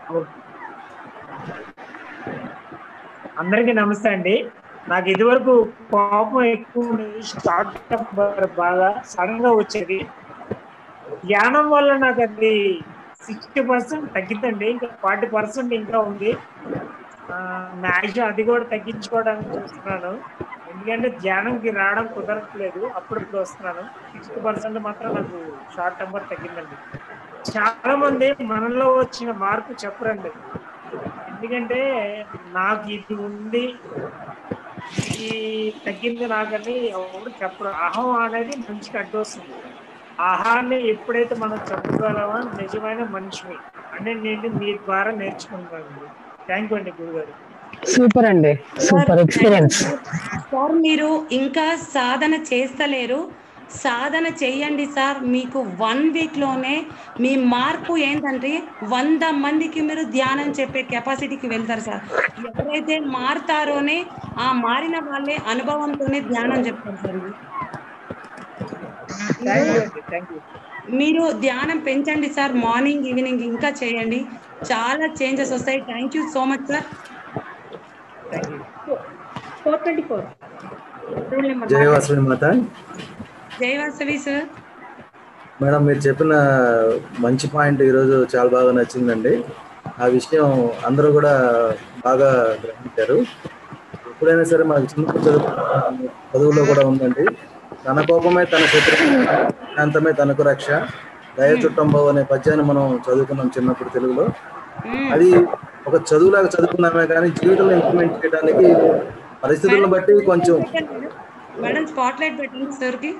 అందరికీ నమస్తే అండి నాకు ఇదివరకు కోపం ఎక్కువ ఉండేది స్టార్ట్ బాగా సడన్ గా వచ్చేది ధ్యానం వల్ల నాకు అది సిక్స్టీ పర్సెంట్ తగ్గిందండి ఇంకా ఫార్టీ పర్సెంట్ ఇంకా ఉంది మ్యాక్సిమం అది కూడా తగ్గించుకోవడానికి చూస్తున్నాను ఎందుకంటే ధ్యానంకి రావడం కుదరట్లేదు అప్పుడప్పుడు వస్తున్నాను సిక్స్టీ పర్సెంట్ మాత్రం నాకు షార్ట్ టెంపర్ తగ్గిందండి చాలా మంది మనలో వచ్చిన మార్పు చెప్పరండి ఎందుకంటే నాకు ఇది ఉంది ఈ తగ్గింది నాకని ఎవరు చెప్పరు అహం అనేది మనిషికి అడ్డు వస్తుంది ఆహాన్ని ఎప్పుడైతే మనం చెప్పగలమో నిజమైన మనిషిని అంటే నేను మీ ద్వారా నేర్చుకుంటాను థ్యాంక్ యూ అండి గురుగారు సూపర్ అండి సూపర్ ఎక్స్పీరియన్స్ సార్ మీరు ఇంకా సాధన చేస్తలేరు సాధన చేయండి సార్ మీకు వన్ వీక్ లోనే మీ మార్పు ఏంటంటే వంద మందికి మీరు ధ్యానం చెప్పే కెపాసిటీకి వెళ్తారు సార్ ఎవరైతే మారుతారోనే ఆ మారిన వాళ్ళే అనుభవంతోనే ధ్యానం చెప్తారు సార్ ఇది. థ్యాంక్ యూ అండి థ్యాంక్ యూ మీరు ధ్యానం పెంచండి సార్ మార్నింగ్ ఈవినింగ్ ఇంకా చేయండి చాలా చేంజెస్ వస్తాయి thank you so much sir thank you four twenty four rule number Jaya Vasavi Mata జై వాసవి సార్ మేడం మీరు చెప్పిన మంచి పాయింట్ ఈరోజు చాలా బాగా నచ్చిందండి ఆ విషయం అందరూ కూడా బాగా గ్రహించారు ఎప్పుడైనా సరే మనకు చిన్నప్పుడు చదువు చదువులో కూడా ఉందండి తన కోపమే తన శత్రు శాంతమే తనకు రక్ష దయ చుట్టంబో అనే పద్యాన్ని మనం చదువుకున్నాం చిన్నప్పుడు తెలుగులో అది ఒక చదువులాగా చదువుకున్నామే కానీ జీవితంలో ఇంప్లిమెంట్ చేయడానికి పరిస్థితులను బట్టి కొంచెం మేడం స్పాట్ లైట్ పెట్టండి సార్కి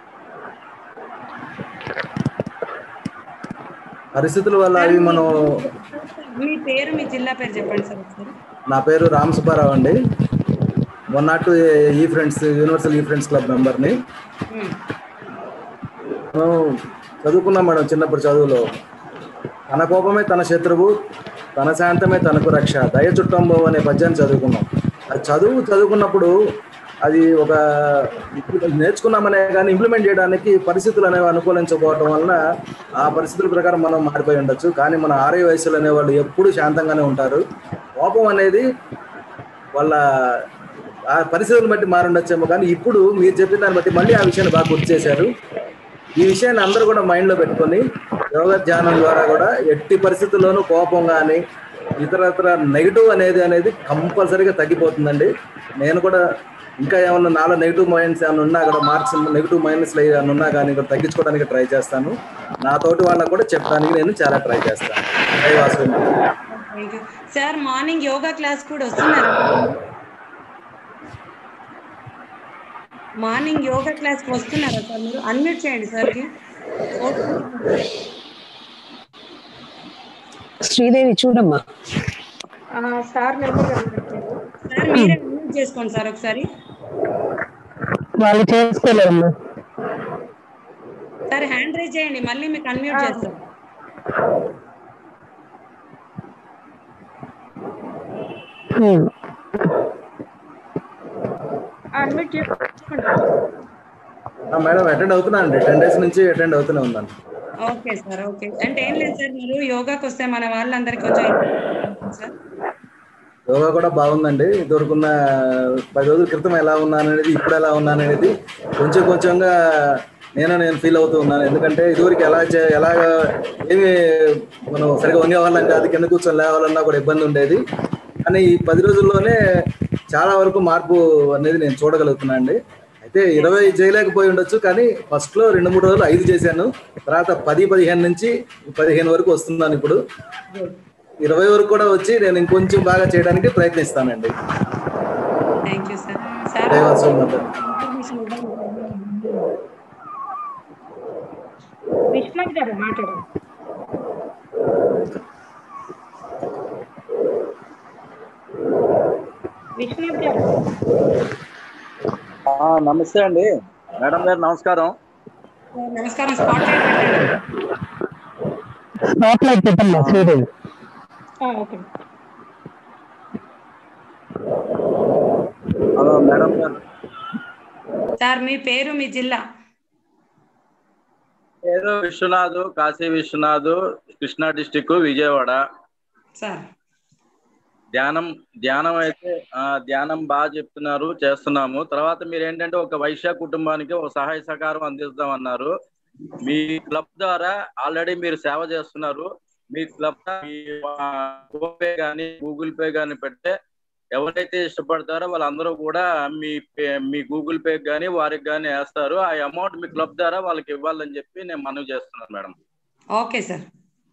పరిస్థితుల వల్ల అవి మనం మీ పేరు మీ జిల్లా పేరు చెప్పండి సార్ ఒకసారి నా పేరు రామ్ సుబ్బారావు అండి వన్ నాట్ టూ ఈ ఫ్రెండ్స్ యూనివర్సల్ ఈ ఫ్రెండ్స్ క్లబ్ మెంబర్ని ఉమ్. మనం చదువుకున్నాం మేడం చిన్నప్పుడు చదువులో తన కోపమే తన శత్రువు తన శాంతమే తనకు రక్ష దయ చుట్టంబో అనే పద్యాన్ని చదువుకున్నాం అది చదువు చదువుకున్నప్పుడు అది ఒక నేర్చుకున్నామనే కానీ ఇంప్లిమెంట్ చేయడానికి పరిస్థితులు అనేవి అనుకూలించకపోవడం వలన ఆ పరిస్థితుల ప్రకారం మనం మారిపోయి ఉండొచ్చు కానీ మన ఆర్య వయసులు అనేవాళ్ళు ఎప్పుడు శాంతంగానే ఉంటారు కోపం అనేది వాళ్ళ ఆ పరిస్థితులను బట్టి మారి ఉండొచ్చేమో కానీ ఇప్పుడు మీరు చెప్పిన దాన్ని బట్టి మళ్ళీ ఆ విషయాన్ని బాగా గుర్తు చేశారు ఈ విషయాన్ని అందరూ కూడా మైండ్లో పెట్టుకొని యోగ ధ్యానం ద్వారా కూడా ఎట్టి పరిస్థితుల్లోనూ కోపం కానీ ఇతరత్ర నెగిటివ్ అనేది అనేది కంపల్సరీగా తగ్గిపోతుందండి నేను కూడా ఇంకా ఏమన్నా నాలో నెగిటివ్ మైండ్స్ ఏమైనా ఉన్నా కూడా మార్క్స్ నెగిటివ్ మైండ్స్ ఏమైనా ఉన్నా కానీ కూడా తగ్గించుకోవడానికి ట్రై చేస్తాను నా తోటి వాళ్ళకు కూడా చెప్పడానికి నేను చాలా ట్రై చేస్తాను జై Vasu thank you sir morning yoga class కూడా వస్తున్నారా మార్నింగ్ యోగా క్లాస్ కి వస్తున్నారా సార్ మీరు అన్మ్యూట్ చేయండి సార్కి శ్రీదేవి చూడమ్మా ఆ, సార్ నెంబర్ సార్ మీరే అన్మ్యూట్ చేసుకోండి సార్ ఒకసారి వాళ్ళు చేసుకోలేరమ్మా సార్ హ్యాండ్ రైజ్ చేయండి మళ్ళీ మీకు అన్మ్యూట్ చేస్తాం హ్మ్. అడ్మిట్ చేసుకోండి ఆ, మేడం అటెండ్ అవుతున్నాను అండి టెన్ డేస్ నుంచి అటెండ్ అవుతూనే ఉన్నాను ఓకే సార్ ఓకే అంటే ఏం లేదు సార్ మీరు యోగాకి వస్తే మన వాళ్ళందరికీ కొంచెం సార్ యోగా కూడా బాగుందండి ఇదివరకున్న పది రోజుల క్రితం ఎలా ఉన్నాను అనేది ఇప్పుడు ఎలా ఉన్నాను అనేది కొంచెం కొంచెంగా నేను నేను ఫీల్ అవుతూ ఉన్నాను ఎందుకంటే ఇదివరకు ఎలా చే ఎలా ఏమి మనం సరిగా వంగే వాళ్ళం కాదు కింద కూర్చొని లేవాలన్నా కూడా ఇబ్బంది ఉండేది కానీ ఈ పది రోజుల్లోనే చాలా వరకు మార్పు అనేది నేను చూడగలుగుతున్నాను అండి అయితే ఇరవై చేయలేకపోయి ఉండొచ్చు కానీ ఫస్ట్ లో రెండు మూడు రోజులు ఐదు చేశాను తర్వాత పది పదిహేను నుంచి పదిహేను వరకు వస్తున్నాను ఇప్పుడు ఇరవై వరకు కూడా వచ్చి నేను ఇంకొంచెం బాగా చేయడానికి ప్రయత్నిస్తానండి థ్యాంక్ యూ సార్ సార్ దైవాశ్రమం వద్ద. విశ్వనాథ్ గారు మాట్లాడండి విశ్వనాథ్ గారు ఆ, నమస్తే అండి మేడం గారు నమస్కారం నమస్కారం స్పాట్ లైట్ పెట్టండి స్పాట్ లైట్ పెట్టమ్మా శ్రీదేవి ఆ, okay hello madam garu sir మీ పేరు మీ జిల్లా పేరు విశ్వనాథ్ కాశీ విశ్వనాథ్ కృష్ణా డిస్టిక్ విజయవాడ సార్ ధ్యానం ధ్యానం అయితే ఆ, ధ్యానం బాగా చెప్తున్నారు చేస్తున్నాము తర్వాత మీరు ఏంటంటే ఒక వైశ్య కుటుంబానికి ఒక సహాయ సహకారం అందిస్తాం అన్నారు మీ క్లబ్ ద్వారా ఆల్రెడీ మీరు సేవ చేస్తున్నారు మీ క్లబ్ మీ ఫోన్ పే కానీ గూగుల్ పే కానీ పెడితే ఎవరైతే ఇష్టపడతారో వాళ్ళందరూ కూడా మీ పే- మీ గూగుల్ పే కానీ వారికి కానీ వేస్తారు ఆ అమౌంట్ మీ క్లబ్ ద్వారా వాళ్ళకి ఇవ్వాలని చెప్పి నేను మనవి చేస్తున్నాను మేడం ఓకే సార్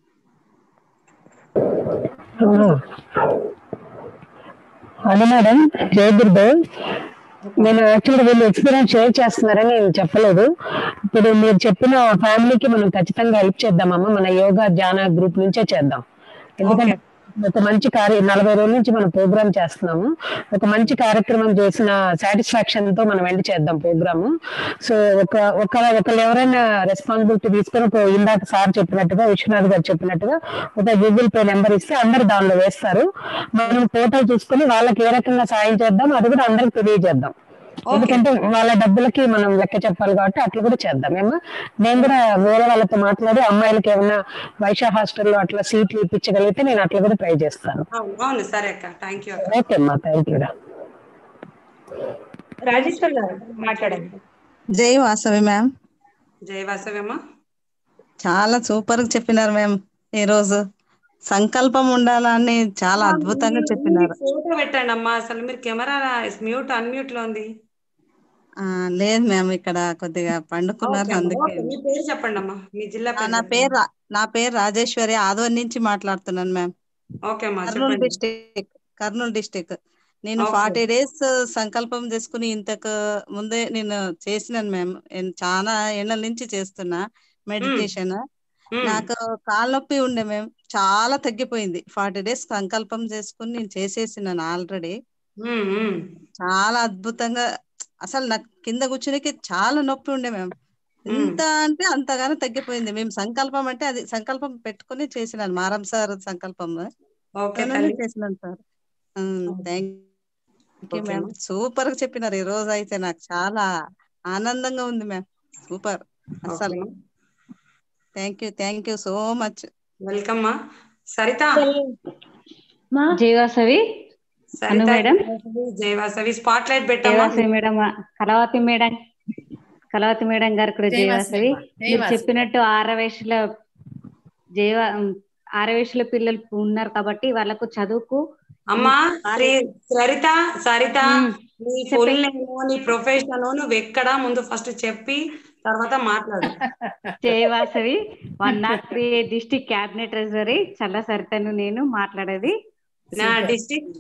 అవును మేడం జై గురుదేవ్ నేను యాక్చువల్గా వీళ్ళు ఎక్స్పీరియన్స్ షేర్ చేస్తున్నారని నేను చెప్పలేదు ఇప్పుడు మీరు చెప్పిన ఫ్యామిలీకి మనం ఖచ్చితంగా హెల్ప్ చేద్దామమ్మా మన యోగా ధ్యాన గ్రూప్ నుంచే చేద్దాం ఎందుకంటే ఒక మంచి కార్య నలభై రోజుల నుంచి మనం ప్రోగ్రామ్ చేస్తున్నాము ఒక మంచి కార్యక్రమం చేసిన సాటిస్ఫాక్షన్ తో మనం ఎండ్ చేద్దాం ప్రోగ్రామ్ సో ఒక ఒక ఒకళ్ళు ఎవరైనా రెస్పాన్సిబిలిటీ తీసుకొని ఒక ఇందాక సార్ చెప్పినట్టుగా విశ్వనాథ్ గారు చెప్పినట్టుగా ఒక గూగుల్ పే నెంబర్ ఇస్తే అందరు దానిలో వేస్తారు మనం టోటల్ చూసుకొని వాళ్ళకి ఏ రకంగా సాయం చేద్దాం అది కూడా అందరికి తెలియజేద్దాం ఎందుకంటే వాళ్ళ డబ్బులకి మనం లెక్క చెప్పాలి కాబట్టి అట్లా కూడా చేద్దాం ఏమో నేను కూడా వేరే వాళ్ళతో మాట్లాడి అమ్మాయిలకి ఏమైనా వైశ్య హాస్టల్లో అట్లా సీట్లు ఇప్పించగలిగితే నేను అట్లా కూడా ట్రై చేస్తాను అవును అవును సరే అక్క థ్యాంక్ యూ ఓకే అమ్మా థ్యాంక్ యూ రా రాజేశ్వర్ గారు మాట్లాడండి జై వాసవి మ్యామ్ జయ వాసవమ్మ చాలా సూపర్ గా చెప్పినారు మ్యామ్ ఈ రోజు సంకల్పం ఉండాలని చాలా అద్భుతంగా చెప్పినారు ఫోటో పెట్టండి అమ్మా అసలు మీరు కెమెరా మ్యూట్ అన్మ్యూట్ లో ఉంది ఆ లేదు మ్యామ్ ఇక్కడ కొద్దిగా పండుకున్నారు ఓకే అమ్మా, అందుకే ఓకే. మీ పేరు చెప్పండి అమ్మా మీ జిల్లా ఆ, పేరు నా చెప్పండి. పేరు రా- నా పేరు రాజేశ్వరి ఆదోర్ నుంచి మాట్లాడుతున్నాను మ్యామ్ ఓకే అమ్మా కర్నూలు చెప్పండి డిస్టిక్ కర్నూలు డిస్టిక్ నేను Okay. ఫార్టీ డేస్ సంకల్పం చేసుకుని ఇంతకు ముందే నేను చేసినాను మ్యామ్ చాలా ఏళ్ళ నుంచి చేస్తున్నా మెడిటేషన్ మ్మ్. నాకు కాళ్ళ నొప్పి ఉండే మేము చాలా తగ్గిపోయింది ఫార్టీ డేస్ సంకల్పం చేసుకుని నేను చేసేసినాను ఆల్రెడీ మ్మ్, మ్మ్. చాలా అద్భుతంగా అసలు నాకు కింద కూర్చునికి చాలా నొప్పి ఉండే మేము ఎంత అంటే అంతగానో తగ్గిపోయింది మేము సంకల్పం అంటే అది సంకల్పం పెట్టుకుని చేసినాను మారం సార్ సంకల్పం ఓకే తననే తల్లి చేసినాను sir thank you okay ma'am అమ్మా. సూపర్ గా చెప్పినారు ఈ రోజు అయితే నాకు చాలా ఆనందంగా ఉంది మ్యామ్ సూపర్ అసలు okay. Thank you thank you so much welcome మా సరిత జీవాసవి Saritha Anu madam. Jayavasavi spotlight పెట్టమ్మా Jayavasavi madam Kalavathi madam Kalavathi madam garu కూడా జయవాసవి జయవాసవి అమ్మా, మీరు జయవాసవి. చెప్పినట్టు ఆరవేశల జైవ ఆరవేశల పిల్లలు ఉన్నారు కాబట్టి వాళ్ళకు చదువుకు అమ్మా శ్రీ సరిత సరిత మ్మ్. నీ ఫుల్ నేమ్ నీ ప్రొఫెషన్ నువ్వు ఎక్కడ ముందు ఫస్ట్ చెప్పి తర్వాత మాట్లాడు Jayavasavi one nought three district cabinet treasury Challa సరితను నేను మాట్లాడేది నా డిస్టిక్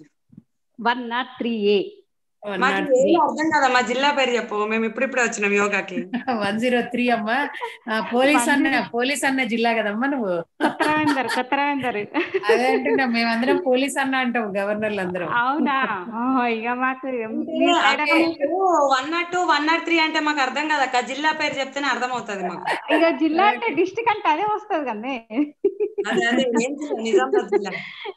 వన్ నాట్ త్రీ ఏ మాకు ఏం అర్థం కదా మా జిల్లా పేరు చెప్పు మేము ఇప్పుడిప్పుడే వచ్చినాం యోగాకి వన్ జీరో త్రీ అమ్మా ఆ, పోలీస్ అన్న పోలీస్ అన్న జిల్లా కదమ్మా నువ్వు కొత్తరావేందర్ కొత్తరావేందర్ అదే అంటున్నా మేమందరం పోలీస్ అన్న అంటాం గవర్నర్లు అందరం అవునా ఓహో, ఇక మాకు మీ సైడ్ అక్కడ one nought two one nought three అంటే మాకు అర్థం కదా అక్క జిల్లా పేరు చెప్తేనే అర్థం అవుతుంది మాకు ఇక జిల్లా అంటే డిస్టిక్ అంటే అదే వస్తుంది కదే అదే అదే ఏం జిల్లా? నిజామాబాద్ జిల్లా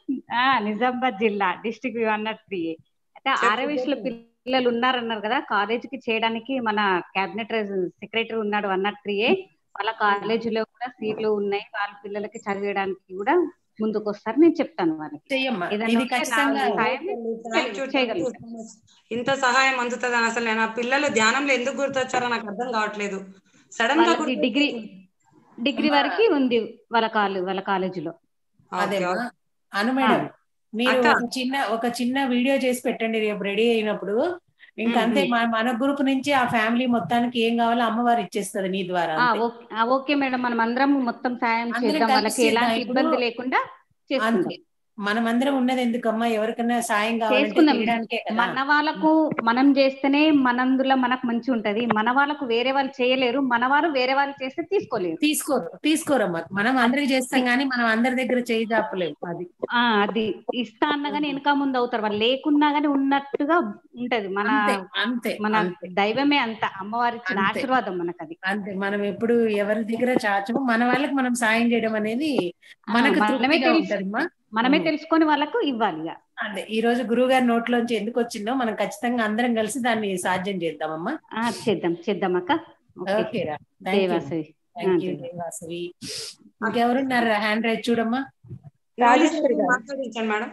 ఆ నిజామాబాద్ జిల్లా డిస్టిక్ వన్ నాట్ త్రీ అయితే చెప్పు, ఆరవేశల చెప్పు. పిల్లలు ఉన్నారన్నారు కదా కాలేజ్ కి చేయడానికి మన క్యాబినెట్ సెక్రటరీ ఉన్నాడు వన్ నాట్ త్రీ వాళ్ళ కాలేజీలో కూడా సీట్లు ఉన్నాయి వాళ్ళ పిల్లలకి చదివేయడానికి కూడా ముందుకు వస్తారు నేను చెప్తాను వాళ్ళకి చెయ్యమ్మా ఏదైనా ఇది ఉంటే ఖచ్చితంగా నా సాయం Thank you, thank you చేయగలుగుతాను so much. ఇంత సహాయం అందుతుంది అసలు నేను ఆ పిల్లలు ధ్యానంలో ఎందుకు గుర్తొచ్చారో నాకు అర్థం కావట్లేదు సడన్ గా వాళ్ళకి గుర్తొచ్చారు. డిగ్రీ డిగ్రీ వరకు ఉంది వాళ్ళ కాలేజ్ వాళ్ళ కాలేజీలో ఓకే, అదేమ్మా ఓకే. అను మేడం మీరు అక్క. ఒక చిన్న ఒక చిన్న వీడియో చేసి పెట్టండి రేపు రెడీ అయినప్పుడు ఇంకా మ్మ్, అంతే మ్మ్. మన మన గ్రూప్ నుంచి ఆ ఫ్యామిలీ మొత్తానికి ఏం కావాలో అమ్మవారు ఇచ్చేస్తుంది నీ ద్వారా ఆ, అంతే. ఓకే ఆ, ఓకే మేడం మనం అందరం మొత్తం సాయం అందరం చేద్దాం కలిసి వాళ్ళకి ఎలాంటి చేద్దాం. ఇప్పుడు ఇబ్బంది లేకుండా చేసుకుందాం అంతే మనం అందరం ఉన్నది ఎందుకమ్మా ఎవరికైనా సాయం కావాలంటే చేసుకుందాం చేయడానికే కదా మన వాళ్ళకు మనం చేస్తేనే మనందులో మనకు మంచి ఉంటది మన వాళ్ళకు వేరే వాళ్ళు చేయలేరు మన వాళ్ళు వేరే వాళ్ళు చేస్తే తీసుకోలేరు తీసుకోరు తీసుకోరమ్మా మనం అందరికి చేస్తాం కానీ మనం అందరి దగ్గర చేయి దాపలేము అది ఆ అది ఇస్తా అన్నా గానీ వెనక ముందు అవుతారు వాళ్ళు లేకున్నా గానీ ఉన్నట్టుగా ఉంటది మన అంతే అంతే మన అంతే దైవమే అంత అమ్మవారి ఇచ్చిన అంతే. ఆశీర్వాదం మనకు అది అంతే మనం ఎప్పుడు ఎవరి దగ్గర చాచము మన వాళ్ళకి మనం సాయం చేయడం అనేది మనకు మనమే తృప్తిగా తెలుసు ఉంటదమ్మా మనమే ఉమ్. తెలుసుకొని వాళ్ళకు ఇవ్వాలి ఇక అదే ఈ రోజు గురువు గారి నోట్లోంచి ఎందుకు వచ్చిందో మనం ఖచ్చితంగా అందరం కలిసి దాన్ని సాధ్యం చేద్దామమ్మా ఆ, చేద్దాం చేద్దాం అక్క ఓకే ఓకే రా thank you Devasavi thank you ఆ, దేవాసవి ఇంకెవరున్నారు హ్యాండ్ రైట్ చూడమ్మా నూలి సార్ మాట్లాడించండి మేడం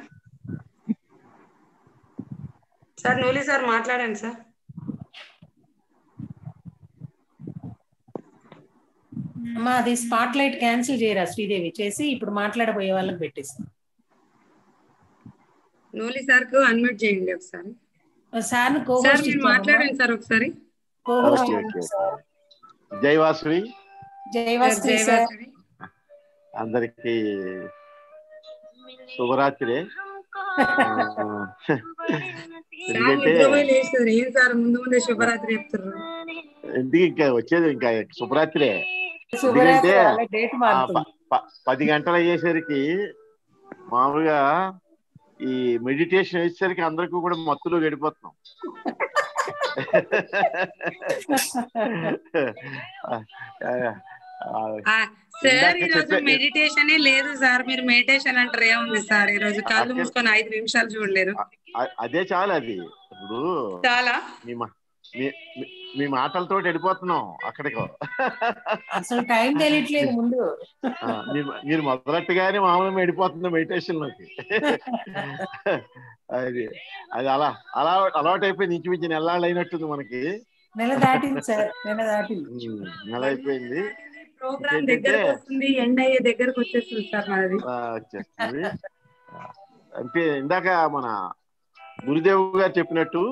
సార్ నూలి సార్ మాట్లాడండి సార్ అమ్మా అది స్పాట్ లైట్ క్యాన్సిల్ చేయరా శ్రీదేవి చేసి ఇప్పుడు మాట్లాడబోయే వాళ్ళకి పెట్టేస్తాం నూలి సార్ కు అన్మ్యూట్ చేయండి ఒకసారి సార్ కో సార్ మీరు మాట్లాడండి సార్ ఒకసారి కో ఓకే ఓకే జై వాసవి జై వాసవి సార్ జయవాసవి అందరికి శుభరాత్రి ఆ, ఎందుకంటే నిద్రపోయి లేస్తారు ఏం సార్ ముందు ముందే శుభరాత్రి చెప్తారు ఎందుకు ఇంకా వచ్చేది ఇంకా శుభరాత్రే శుభరాత్రి ఎందుకంటే అలా డేట్ ఆ మారుతుంది ప- ప- పది గంటలు అయ్యేసరికి మామూలుగా ఈ మెడిటేషన్ వేసేసరికి అందరికీ కూడా మత్తులో గడిపోతున్నాం ఆ, సార్ ఇందాక ఈ రోజు చెప్పే- మెడిటేషన్ లేదు సార్ మీరు మెడిటేషన్ అంటారు ఏముంది సార్ ఈ రోజు కళ్ళు అక్కడ- మూసుకొని ఐదు నిమిషాలు చూడలేరు అ- అదే చాలు అది ఇప్పుడు చాలా మీ మా- మీ- మీ- మీ మాటలతో వెళ్ళిపోతున్నాం అక్కడికి అసలు టైం తెలియట్లేదు ముందు ఆ, మీరు- మీరు మొదలెట్టుగానే మామూలుగా వెళ్ళిపోతుంది మెడిటేషన్ లోకి అది అది అలా అలా అలవాటు అయిపోయింది ఇంచుమించు నెల్లాళ్ళు అయినట్టుంది మనకి నెల దాటింది సార్ నెల దాటింది ఉమ్, నెల అయిపోయింది ప్రోగ్రామ్ ఇంకేంటంటే- దగ్గరకు వస్తుంది ఎండ్ అయ్యే దగ్గరకు వచ్చేస్తుంది సార్ మనది ఆ, వచ్చేస్తుంది ఆ, అంటే ఇందాక మన గురుదేవ్ గారు చెప్పినట్టు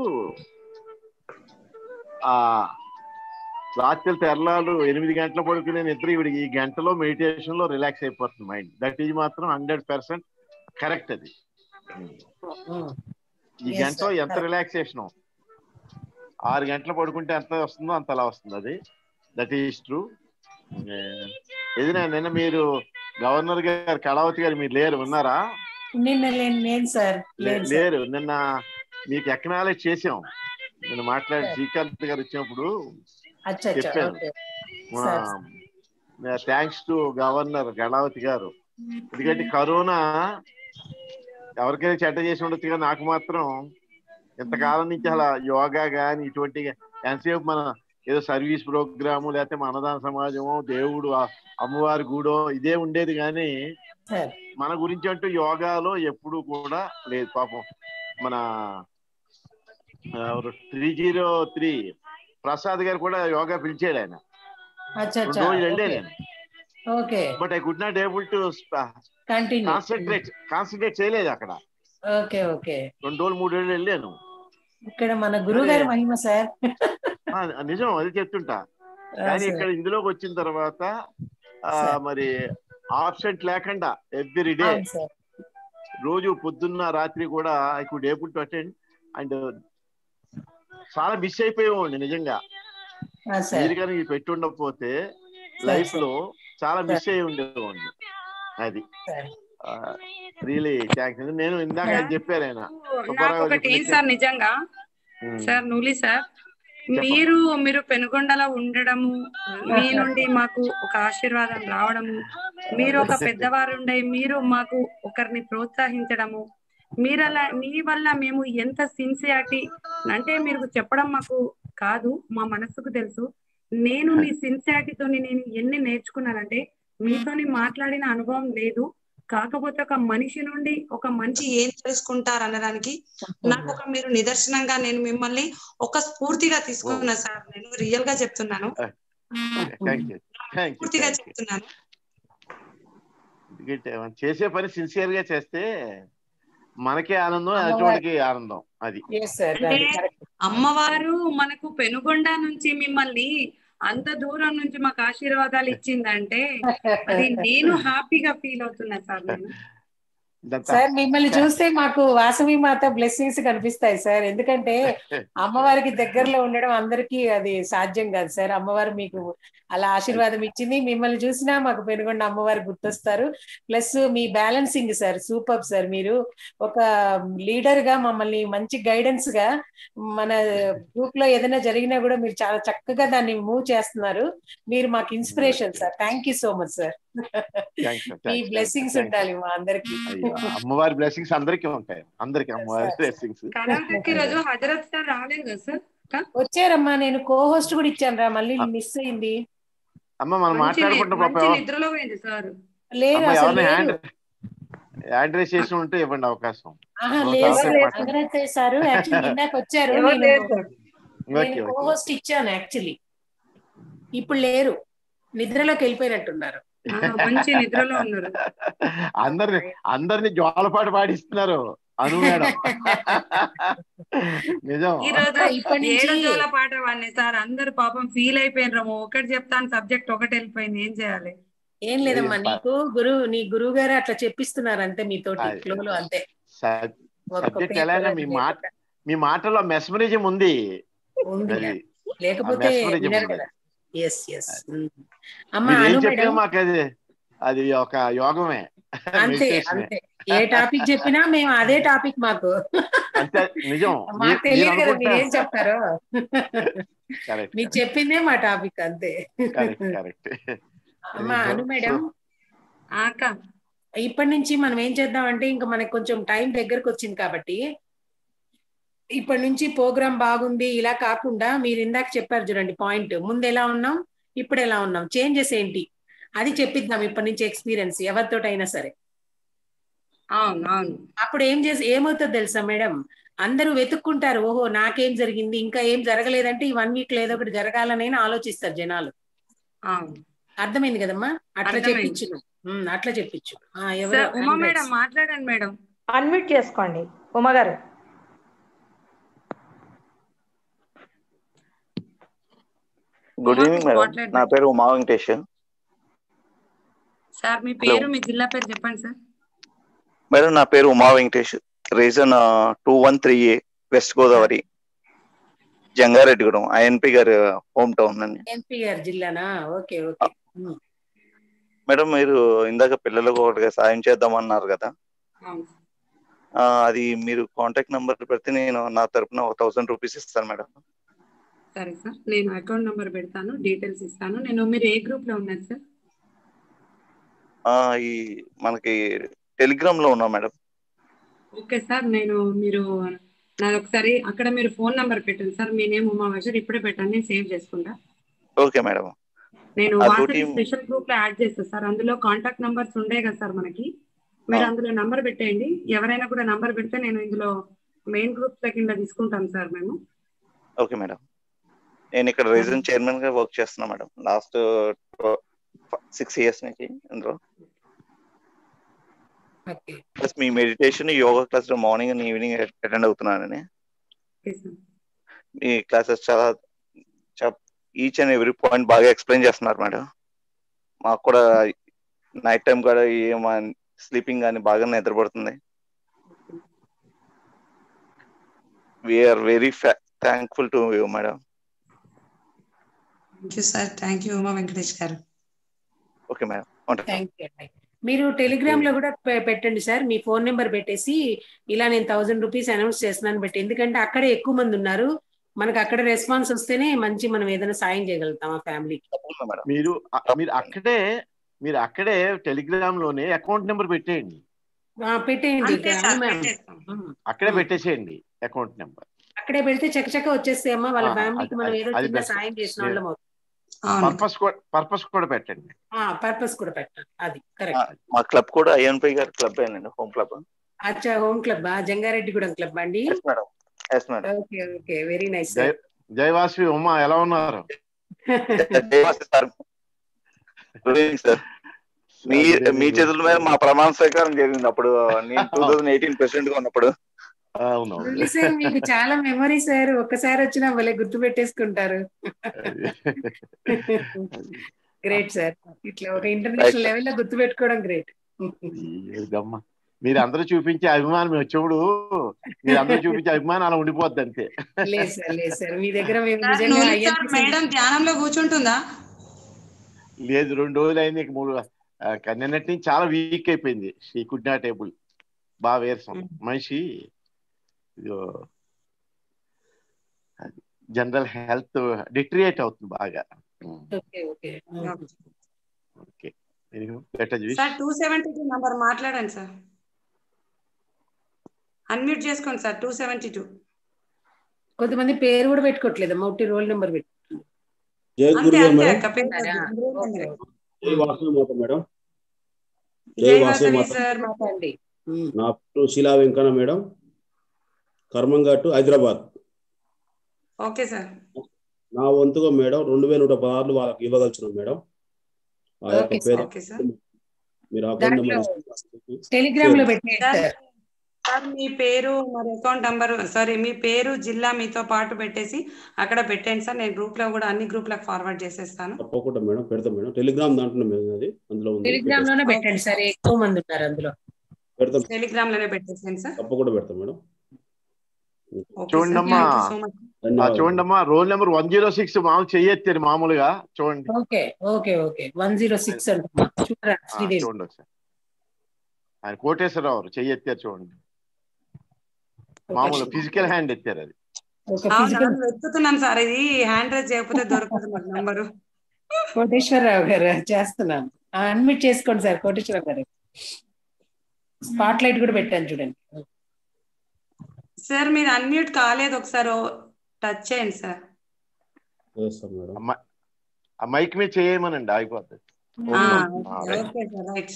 ఆ రాత్రి తెల్లాలు ఎనిమిది గంటల పడుకునే నిద్ర ఇవిడికి ఈ గంటలో మెడిటేషన్ లో రిలాక్స్ అయిపోతుంది మైండ్ దట్ ఈజ్ మాత్రం హండ్రెడ్ పర్సెంట్ కరెక్ట్ అది ఉమ్. ఈ Yes, గంటలో sir. ఎంత రిలాక్సేషన్ ఆరు గంటలు పడుకుంటే ఎంత వస్తుందో అంత అలా వస్తుంది అది దట్ ఈస్ ట్రూ ఏదైనా నిన్న మీరు గవర్నర్ గారు కళావతి గారు మీరు లేరు ఉన్నారా నిన్న లేను నేను సార్ లే- లేదు సార్ లేరు నిన్న మీకు ఎక్నాలెడ్జ్ చేసాం నేను మాట్లాడి శ్రీకాంత్ గారు వచ్చినప్పుడు అచ్చా అచ్చా చెప్పాను okay sir thanks to governor Galavathi garu ఎందుకంటే కరోనా ఎవరికైనా చెడ్డ చేసి ఉండొచ్చు కానీ నాకు మాత్రం ఇంతకాలం నుంచి అలా యోగా కానీ ఇటువంటి ఎంతసేపు మన ఏదో సర్వీస్ ప్రోగ్రాము లేకపోతే మన అన్నదాన సమాజము దేవుడు ఆ అమ్మవారి గూడో ఇదే ఉండేది కానీ సార్ మన గురించి అంటూ యోగాలో ఎప్పుడు కూడా లేదు పాపం మన త్రీ జీరో త్రీ ప్రసాద్ గారు కూడా యోగా పిలిచాడు ఆయన అచ్చా రెండు అచ్చా రోజులు వెళ్ళాను నేను okay but I could not able to continue concentrate concentrate చేయలేదు అక్కడ ఓకే ఓకే రెండు రోజులు మూడు రోజులు వెళ్ళాను ఇక్కడ మన గురువు గారి మహిమ సార్ ఆ, నిజం అది చెప్తుంటా ఆ, కానీ సార్. ఇక్కడ ఇందులోకి వచ్చిన తర్వాత ఆ, సార్. మరి ఆబ్సెంట్ లేకుండా ఎవ్రీ డే అవును సార్ రోజు పొద్దున్న రాత్రి కూడా I could able to attend and చాలా మిస్ అయిపోయేవాడిని నిజంగా ఆ, సార్ మీరు కానీ పెట్టి ఉండకపోతే సార్, లైఫ్ సార్. లో చాలా మిస్ అయ్యి ఉండేవాడిని అది సార్ రియలీ థ్యాంక్స్ నేను ఇందాక సార్. చెప్పారు ఆయన నాకు సుబ్బారావు ఒకటి ఏం చెప్పినట్టు- సార్ నిజంగా ఉమ్. సార్ నూలి సార్ చెప్పండి. మీరు మీరు పెనుగొండలో ఉండడము మీ నుండి మాకు ఒక ఆశీర్వాదం రావడము మీరు ఒక పెద్దవారు ఉండే మీరు మాకు ఒకరిని ప్రోత్సహించడము మీరు అలా మీ వల్ల మేము ఎంత సిన్సియారిటీ అంటే మీరు చెప్పడం మాకు కాదు మా మనసుకు తెలుసు నేను మీ సిన్సియారిటీతో నేను ఎన్ని నేర్చుకున్నానంటే మీతోని మాట్లాడిన అనుభవం లేదు కాకపోతే ఒక మనిషి నుండి ఒక మనిషి ఏం తెలుసుకుంటారు అనడానికి నాకు ఒక మీరు నిదర్శనంగా నేను మిమ్మల్ని ఒక స్ఫూర్తిగా తీసుకున్నా సార్ నేను రియల్ గా చెప్తున్నాను థ్యాంక్ యూ థ్యాంక్ యూ పూర్తిగా చెప్తున్నాను ఎందుకంటే మనం చేసే పని సిన్సియర్ గా చేస్తే మనకే ఆనందం అమ్మవారి- అటువంటికి ఆనందం అది ఎస్ సార్ అంటే అమ్మవారు మనకు పెనుగొండ నుంచి మిమ్మల్ని అంత దూరం నుంచి మాకు ఆశీర్వాదాలు ఇచ్చిందంటే అది నేను హ్యాపీగా ఫీల్ అవుతున్నా సార్ నేను ఇదంతా సార్ మిమ్మల్ని చూస్తే మాకు వాసవి మాత బ్లెస్సింగ్స్ కనిపిస్తాయి సార్ ఎందుకంటే అమ్మవారికి దగ్గరలో ఉండడం అందరికీ అది సాధ్యం కాదు సార్ అమ్మవారు మీకు అలా ఆశీర్వాదం ఇచ్చింది మిమ్మల్ని చూసినా మాకు పెనుగొండ అమ్మవారు గుర్తొస్తారు ప్లస్ మీ బ్యాలెన్సింగ్ సార్ సూపర్ సార్ మీరు ఒక లీడర్ గా మమ్మల్ని మంచి గైడెన్స్ గా మన గ్రూప్ లో ఏదైనా జరిగినా కూడా మీరు చాలా చక్కగా దాన్ని మూవ్ చేస్తున్నారు మీరు మాకు inspiration sir thank you so much sir Thanks, sir. మీ Thanks, thanks, బ్లెస్సింగ్స్ thanks. ఉండాలి మా అందరికి అయ్యో, అమ్మవారి బ్లెస్సింగ్స్ అందరికీ ఉంటాయి అందరికి అమ్మవారి బ్లెస్సింగ్స్ కళాకర్కి రోజు హజరత్ సార్ రాలేదు కదా సార్ వచ్చారమ్మా నేను కో హోస్ట్ కూడా ఇచ్చాను రా మళ్ళీ మిస్ అయింది అమ్మ మనం మంచి మాట్లాడుకుంటాం మంచి పాప నిద్రలో పోయింది సార్ లేరు అమ్మ అసలు ఎవరిని లేరు హ్యాండ్ హ్యాండ్ రైస్ చేసి ఉంటే ఇవ్వండి అవకాశం ఆహా ఓ, లేదు చాలా సార్ సేపు మాట్లాడు. హజరత్ చేశారు యాక్చువల్లీ ఇందాక వచ్చారు ఎవరు నేను లేరు సార్. ఓకే నేను కో ఓకే హోస్ట్ ఇచ్చాను యాక్చువల్లీ ఇప్పుడు లేరు నిద్రలోకి వెళ్ళిపోయినట్టున్నారు ఆ, మంచి నిద్రలో ఉన్నారు అందరిని అందరిని జోలపాటు పాడిస్తున్నారు అను మేడం నిజం ఈ రోజు ఇప్పటి నుంచి- ఏడో జోల పాట వాడిని సార్ అందరు పాపం ఫీల్ అయిపోయినరు ఒకటి చెప్తాను సబ్జెక్ట్ ఒకటి వెళ్ళిపోయింది ఏం చేయాలి ఏం లేదమ్మా ఏం ప- నీకు గురు నీ గురువు గారు అట్లా చెప్పిస్తున్నారు అంతే మీతోటి అది- ఫ్లోలో అంతే ఒక్క సబ్జెక్ట్ paper ఎలాగ అది మీ మాట మీ మాటలో మెస్మరిజం ఉంది ఉంది అది లేకపోతే ఆ mesmerism వినరు ఉంది. కదా ఎస్ ఎస్ అమ్మా మీరు ఏం అను చెప్పినా మేడం మాకు అది అది ఒక యోగమే అంతే meditation ఏ. అంతే ఏ టాపిక్ చెప్పినా మేము అదే టాపిక్ మాకు అంతే నిజం మాకు మీరు- మీరు తెలియదు కదా అనుకుంటున్నారు. మీరు ఏం చెప్తారో కరెక్ట్ మీరు చెప్పిందే మా టాపిక్ అంతే కరెక్ట్ కరెక్ట్ అమ్మా అను మేడం ఆ అక్క ఇప్పటి నుంచి మనం ఏం చేద్దాం అంటే ఇంకా మనకి కొంచెం టైం దగ్గరకు వచ్చింది కాబట్టి ఇప్పటి నుంచి ప్రోగ్రామ్ బాగుంది ఇలా కాకుండా మీరు ఇందాక చెప్పారు చూడండి పాయింట్ ముందు ఎలా ఉన్నాం ఇప్పుడు ఎలా ఉన్నాం చేంజెస్ ఏంటి అది చెప్పిద్దాం ఇప్పటి నుంచి ఎక్స్పీరియన్స్ ఎవరితోటైనా సరే అవును అవును అప్పుడు ఏం చేసి ఏమవుతుందో తెలుసా మేడం అందరూ వెతుక్కుంటారు ఓహో నాకేం జరిగింది ఇంకా ఏం జరగలేదంటే ఈ వన్ వీక్ లో ఏదో ఒకటి జరగాలని ఆలోచిస్తారు జనాలు అవును అర్థమైంది కదమ్మా అట్లా అర్థమైంది. చెప్పించు ఉమ్, అట్లా చెప్పించు ఆ, సార్ ఎవరు ఉమా మేడం మాట్లాడండి మేడం అన్మ్యూట్ చేసుకోండి ఉమా గారు గుడ్ ఈవినింగ్ మేడం మాట్లాడండి. నా పేరు ఉమా వెంకటేష్ సార్ మీ పేరు మీ జిల్లా పేరు చెప్పండి సార్ మేడం నా పేరు Uma Venkatesh region two one three A west Godavari Jangareddygudem INP గారి హోమ్ టౌన్ అండి ఎన్పిఆర్ జిల్లానా ఓకే ఓకే ఉమ్. మేడం మీరు ఇందాక పిల్లలకు ఒకటిగా సాయం చేద్దామన్నారు కదా అవును ఆ, అది మీరు కాంటాక్ట్ నెంబర్ పెడితే నేను నా తరపున ఒక థౌసండ్ రూపీస్ ఇస్తాను మేడం సరే సార్ నేను అకౌంట్ నెంబర్ పెడతాను డీటెయిల్స్ ఇస్తాను నేను మీరు ఏ గ్రూప్ లో ఉన్నారు సార్ ఆ, ఈ మనకి టెలిగ్రామ్ లో ఉన్నాం మేడం ఓకే సార్ నేను మీరు నాది ఒకసారి అక్కడ మీరు ఫోన్ నంబర్ పెట్టండి సార్ మీ నేమ్ ఉమా మహేశ్వర్ ఇప్పుడే పెట్టండి నేను సేవ్ చేసుకుంటా ఓకే మేడం నేను ఆ వాట్సాప్ డ్యూటీ- స్పెషల్ గ్రూప్ లో యాడ్ చేస్తాను సార్ అందులో కాంటాక్ట్ నంబర్స్ ఉండే కదా సార్ మనకి మీరు అందులో నంబర్ పెట్టేయండి ఎవరైనా కూడా నంబర్ పెడితే నేను ఇందులో మెయిన్ గ్రూప్ కింద తీసుకుంటాం సార్ మేము ఓకే మేడం నేను ఇక్కడ రీజన్ చైర్మన్ గా వర్క్ చేస్తున్నా మేడం లాస్ట్ సిక్స్ ఇయర్స్ నుంచి ఇందులో ఓకే ప్లస్ మీ meditation yoga class morning and evening attend అవుతున్నానని ఓకే సార్ మీ క్లాసెస్ చాలా ఈచ్ అండ్ ఎవ్రీ పాయింట్ బాగా ఎక్స్ప్లెయిన్ చేస్తున్నారు మేడం మాకు కూడా నైట్ టైం కూడా ఏం స్లీపింగ్ కానీ బాగా నిద్రపడుతుంది we're very thankful to you madam thank you sir thank you Uma Venkatesh garu okay madam ఉంటాను థ్యాంక్ యూ అండి మీరు టెలిగ్రామ్ లో కూడా పె- పెట్టండి సార్ మీ ఫోన్ నెంబర్ పెట్టేసి ఇలా నేను థౌసండ్ రూపీస్ అనౌన్స్ చేస్తున్నాను పెట్టి ఎందుకంటే అక్కడే ఎక్కువ మంది ఉన్నారు మనకు అక్కడ రెస్పాన్స్ వస్తేనే మంచి మనం ఏదైనా సాయం చేయగలుగుతాం ఆ ఫ్యామిలీకి మేడం మీరు అ- మీరు అక్కడే మీరు అక్కడే టెలిగ్రామ్ లోనే అకౌంట్ నెంబర్ పెట్టేయండి పెట్టేయండి అంతే సార్ అవును మ్యామ్. పెట్టేస్తాం ఉమ్. అక్కడే పెట్టేసేయండి అకౌంట్ నెంబర్ అక్కడే పెడితే చకచక వచ్చేస్తే అమ్మా వాళ్ళ ఆ, ఫ్యామిలీకి అది- మనం అది- ఏదో అది చిన్న best. సాయం చేసిన వాళ్ళం అవుతాం అవును పర్పస్ కూడా పర్పస్ కూడా పెట్టండి పర్పస్ కూడా పెట్టాలి అది కరెక్ట్ మా క్లబ్ కూడా ఐఎన్పి గారి క్లబ్ అండి హోమ్ క్లబ్ అచ్చా హోమ్ క్లబ్ జంగారెడ్డిగూడెం క్లబ్ అండి yes madam yes madam okay okay very nice జై జయవాసవి ఉమా ఎలా ఉన్నారు సార్ గుడ్ ఈవినింగ్ సార్ మీ మీ చేతుల మీద మా ప్రమాణ స్వీకారం జరిగింది అప్పుడు నేను టూ థౌసండ్ ఎయిటీన్ ప్రెసిడెంట్ గా ఉన్నప్పుడు అవునవును సార్ మీకు చాలా మెమరీ సార్ ఒక్కసారి వచ్చినా భలే గుర్తు పెట్టేసుకుంటారు గ్రేట్ సార్ ఇట్లా ఒక ఇంటర్నేషనల్ లెవెల్ లో గుర్తు పెట్టుకోవడం గ్రేట్ ఏదమ్మా మీరు అందరూ చూపించే అభిమానం వచ్చినప్పుడు మీరు అందరూ చూపించే అభిమానం అలా ఉండిపోద్ది అంతే లేదు సార్ లేదు సార్ మీ దగ్గర మేము సార్, నిజంగా నూరి సార్ INPC మేడం ధ్యానంలో కూర్చుంటుందా లేదు రెండు రోజులు అయింది ఇక మూడు ఆ, నిన్నటి నుంచి చాలా వీక్ అయిపోయింది షీ కుడ్ నాట్ ఏబుల్ బాగా వేరసం మనిషి ఇదిగో, అది జనరల్ హెల్త్ డిట్రియేట్ అవుతుంది బాగా ఓకే ఓకే ఓకే లెటర్ చూసి sir two seventy two number మాట్లాడండి సార్ అన్మ్యూట్ చేసుకోండి సార్ టూ సెవెంటీ టూ కొంతమంది పేరు కూడా పెట్టుకోవట్లేదు మౌటి రోల్ నెంబర్ పెట్టు జై అంతే గురుదేవ్ అంతే మేడం అక్క పేరు ఉన్నారా? వద్దు. ఓకే, జై వాసవి మాత మేడం జై జై వాసవి వాసవి మాత సార్ మాట్లాడండి ఉమ్. నా పేరు Sila Venkanna madam Karmanghat Hyderabad okay sir నా వంతుగా మేడం రెండు వేల నూట పదహారులు వాళ్ళకి ఇవ్వగలుచున్నాం మేడం ఆ యొక్క ఓకే పేరు ఓకే సార్ మీరు అకౌంట్ దాంట్లో నెంబర్ టెలిగ్రామ్ లో పెట్టేయండి సార్ సార్ సార్ మీ పేరు మరి అకౌంట్ నంబర్ సారీ మీ పేరు జిల్లా మీతో పాటు పెట్టేసి అక్కడ పెట్టండి సార్ నేను గ్రూప్ లో కూడా అన్ని గ్రూప్ లకు ఫార్వర్డ్ చేసేస్తాను తప్పకుండా మేడం పెడతాం మేడం టెలిగ్రామ్ దాంట్లో మేము అది అందులో ఉంది టెలిగ్రామ్ లోనే పెట్టండి సార్ ఎక్కువ మంది ఉన్నారు అందులో పెడతాం టెలిగ్రామ్ లోనే పెట్టేసాను సార్ తప్పకుండా పెడతాం మేడం ఓకే చూడండి సార్ అమ్మా థ్యాంక్ యూ సో మచ్ ఆ, ధన్యవాదాలు చూడండి అమ్మా roll number one zero six మామూలు చెయ్యెత్తారు మామూలుగా చూడండి okay okay okay one zero six అంటున్నా చూడరా ఆ, శ్రీదేవి చూడండి ఒకసారి ఆయన కోటేశ్వరరావు చెయ్యెత్తారు చూడండి మామూలు ఫిజికల్ హ్యాండ్ ఎత్తారు అది ఒక అవును ఫిజికల్ అవును వెతుకుతున్నాం సార్ ఇది హ్యాండ్ రైజ్ చేయకపోతే దొరకదు మాకు నంబరు కోటేశ్వరరావు గారు చేస్తున్నాను అన్మిట్ చేసుకోండి సార్ కోటేశ్వరరావు గారు స్పాట్ లైట్ కూడా పెట్టాను చూడండి సార్ మీరు అన్మ్యూట్ కాలేదు ఒకసారి టచ్ చేయండి సార్ చేస్తాం మేడం ఆ మ- ఆ మైక్ మీద చేయమనండి ఆగిపోద్ది ఆ, ఓకే. ఆ, okay right. Okay sir right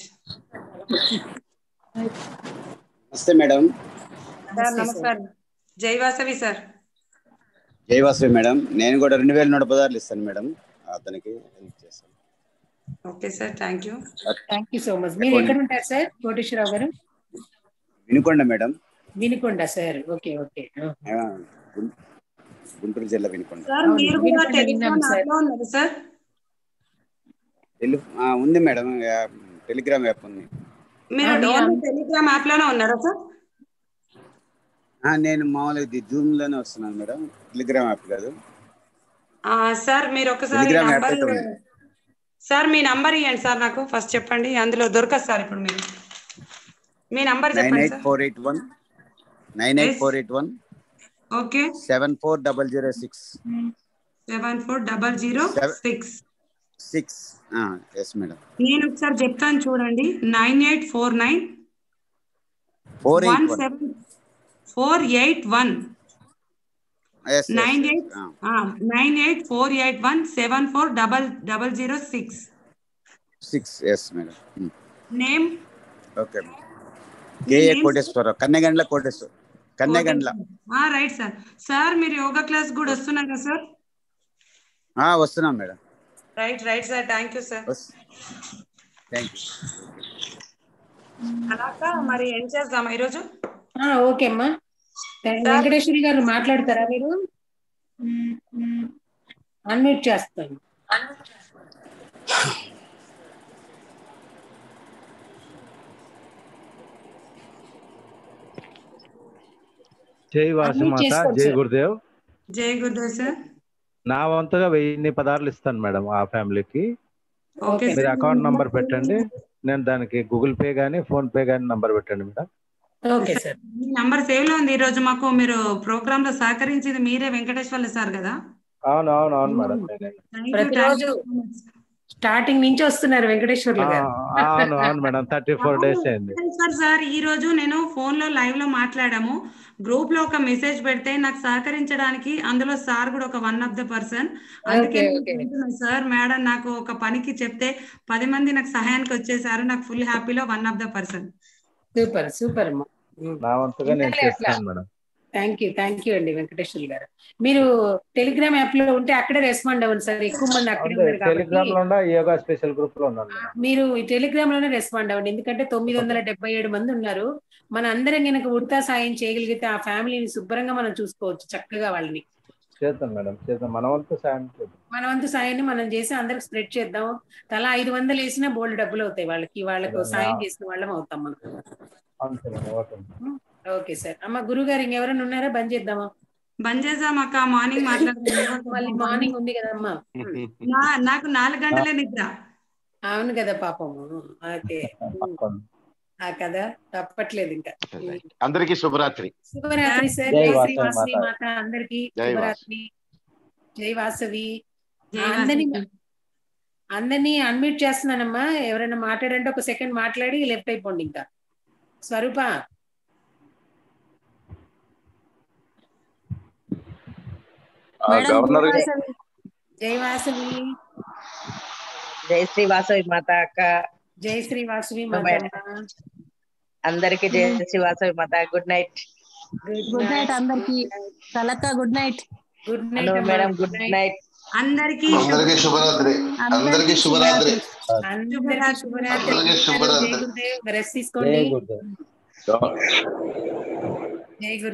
నమస్తే మేడం సార్ నమస్కారం జై వాసవి సార్ జై వాసవి మేడం నేను కూడా రెండు వేల నూట పదార్లు ఇస్తాను మేడం అతనికి హెల్ప్ చేస్తాను okay sir thank you thank you so much మీరు ఎక్కడ ఉంటారు సార్ కోటేశ్వరరావు గారు Vinukonda madam Vinukonda sir okay okay ఆ, గుం- గుంటూరు జిల్లా వినుకొండ సార్ అవును, మీరు కూడా వినుకొండ టెలిగ్రామ్ విన్నాం సార్. యాప్ లో ఉన్నారు సార్ టెలి ఆ, ఉంది మేడం యా- టెలిగ్రామ్ యాప్ ఉంది మీరు ఆ, మీ ఓన్లీ అన్- టెలిగ్రామ్ యాప్ లోనే ఉన్నారా సార్ ఆ, నేను మామూలుగా ఇది జూమ్ లోనే వస్తున్నాను మేడం టెలిగ్రామ్ యాప్ కాదు ఆ, సార్ మీరు ఒకసారి టెలిగ్రామ్ యాప్ నంబర్ అయితే ఉంది సార్ మీ నంబర్ ఇవ్వండి సార్ నాకు ఫస్ట్ చెప్పండి అందులో దొరకదు సార్ ఇప్పుడు మీరు మీ నంబర్ నైన్ చెప్పండి eight sir four eight one nine eight Yes. Four eight one okay seven four double zero six seven four double zero Seven- six six yes madam నేను ఒకసారి చెప్తాను చూడండి nine eight four nine four one eight one seven four eight one yes nine eight nine eight four eight one seven four double double zero six six yes madam name okay KA name, Koteswararao Kannegandla Koteswara Kannegandla right sir sir మీరు yoga class కూడా వస్తున్నారా sir ఆ, వస్తున్నాం మేడం right right sir thank you sir thank you అలాగా మరి ఏం చేద్దాం ఈరోజు ఆ, ఓకే అమ్మా వెంకటేశ్వరి గారు మాట్లాడతారా మీరు అన్మ్యూట్ చేస్తాను జై Unmute వాసుమాత చేసుకోండి జై సార్. గురుదేవ్ జై గురుదేవ్ సార్ నా వంతుగా వెయ్యి పదార్లు ఇస్తాను మేడం ఆ ఫ్యామిలీకి ఓకే మీరు సార్. అకౌంట్ నంబర్ పెట్టండి నేను దానికి గూగుల్ పే గానీ ఫోన్ పే గానీ నంబర్ పెట్టండి మేడం ఓకే సార్ మీ నంబర్ సేవ్ లో ఉంది ఈ రోజు మాకు మీరు ప్రోగ్రామ్ లో సహకరించింది మీరే వెంకటేశ్వర్లు సార్ కదా అవును అవును అవును మేడం నేనే. Thank you, ప్రతిరోజు thank you so much. Starting నుంచి వస్తున్నారు వెంకటేశ్వర్లు గారు ఆ, అవును అవును మేడం థర్టీ ఫోర్ డేస్ అయింది సార్ సార్ ఈ రోజు నేను ఫోన్ లో లైవ్ లో మాట్లాడాము గ్రూప్ లో ఒక మెసేజ్ పెడితే నాకు సహకరించడానికి అందులో సార్ కూడా ఒక వన్ ఆఫ్ ద పర్సన్ అందుకే Okay, నేను okay. అనుకుంటున్నాను, సార్ మేడం నాకు ఒక పనికి చెప్తే పది మంది నాకు సహాయానికి వచ్చేసారు నాకు ఫుల్ హ్యాపీలో one of the person super super అమ్మా నా వంతుగా నేను ఉండాలి అట్లా. చేస్తాను madam thank you thank you అండి వెంకటేశ్వర్ గారు మీరు టెలిగ్రామ్ యాప్ లో ఉంటే అక్కడే రెస్పాండ్ అవ్వండి సార్ ఎక్కువ మంది అక్కడే ఉన్నారు టెలిగ్రామ్ కాబట్టి లో ఉండా యోగా స్పెషల్ గ్రూప్ లో ఉన్నాను మేడం మీరు ఈ టెలిగ్రామ్ లోనే రెస్పాండ్ అవ్వండి ఎందుకంటే తొమ్మిది వందల డెబ్బై ఏడు మంది ఉన్నారు మన అందరం కనుక ఉడతా సాయం చేయగలిగితే ఆ ఫ్యామిలీని శుభ్రంగా మనం చూసుకోవచ్చు చక్కగా వాళ్ళని చేద్దాం మేడం చేద్దాం మన వంతు సాయం చేద్దాం మన వంతు సాయాన్ని మనం చేసి అందరికి స్ప్రెడ్ చేద్దాం తలా ఐదు వందలు వేసినా బోల్డ్ డబ్బులు అవుతాయి వాళ్ళకి వాళ్ళకు సాయం చేసిన వాళ్ళం అవుతాం మనం అంతే madam okay madam. Okay sir అమ్మ గురువు గారు ఇంకెవరైనా ఉన్నారా బంద్ చేద్దామా బంద్ చేద్దాం అక్క మార్నింగ్ మాట్లాడుతున్నాం మళ్ళీ మార్నింగ్ ఉంది కదమ్మా నా- నాకు నాలుగు గంటలే నిద్ర అవును కదా పాపము ఓకే ఆ కదా తప్పట్లేదు ఇంకా అందరికీ శుభరాత్రి శుభరాత్రి సార్ జై జై శ్రీ వాసవి వాసవి మాత. మాత అందరికి జై వాసవి. శుభరాత్రి జై వాసవి జై అందరినీ వాసవి. అందరినీ అన్మ్యూట్ చేస్తున్నానమ్మా ఎవరైనా మాట్లాడంటే ఒక సెకండ్ మాట్లాడి లెఫ్ట్ అయిపోండి ఇంకా స్వరూప గవర్నర్ జై వాసవి జై శ్రీ వాసవి మాత అక్క జై శ్రీ వాసవి మేడం. మాత అందరికి జై శ్రీ వాసవి మాత గుడ్ నైట్ గుడ్ నైట్ అందరికి కలక్క good night good hello madam good night అందరికి అందరికీ శుభరాత్రి అందరికీ శుభరాత్రి అందరికి శుభరాత్రి అందరికీ శుభరాత్రి జై గురుదేవ్ రెస్ట్ తీసుకోండి జై గురుదేవ్ జై గురు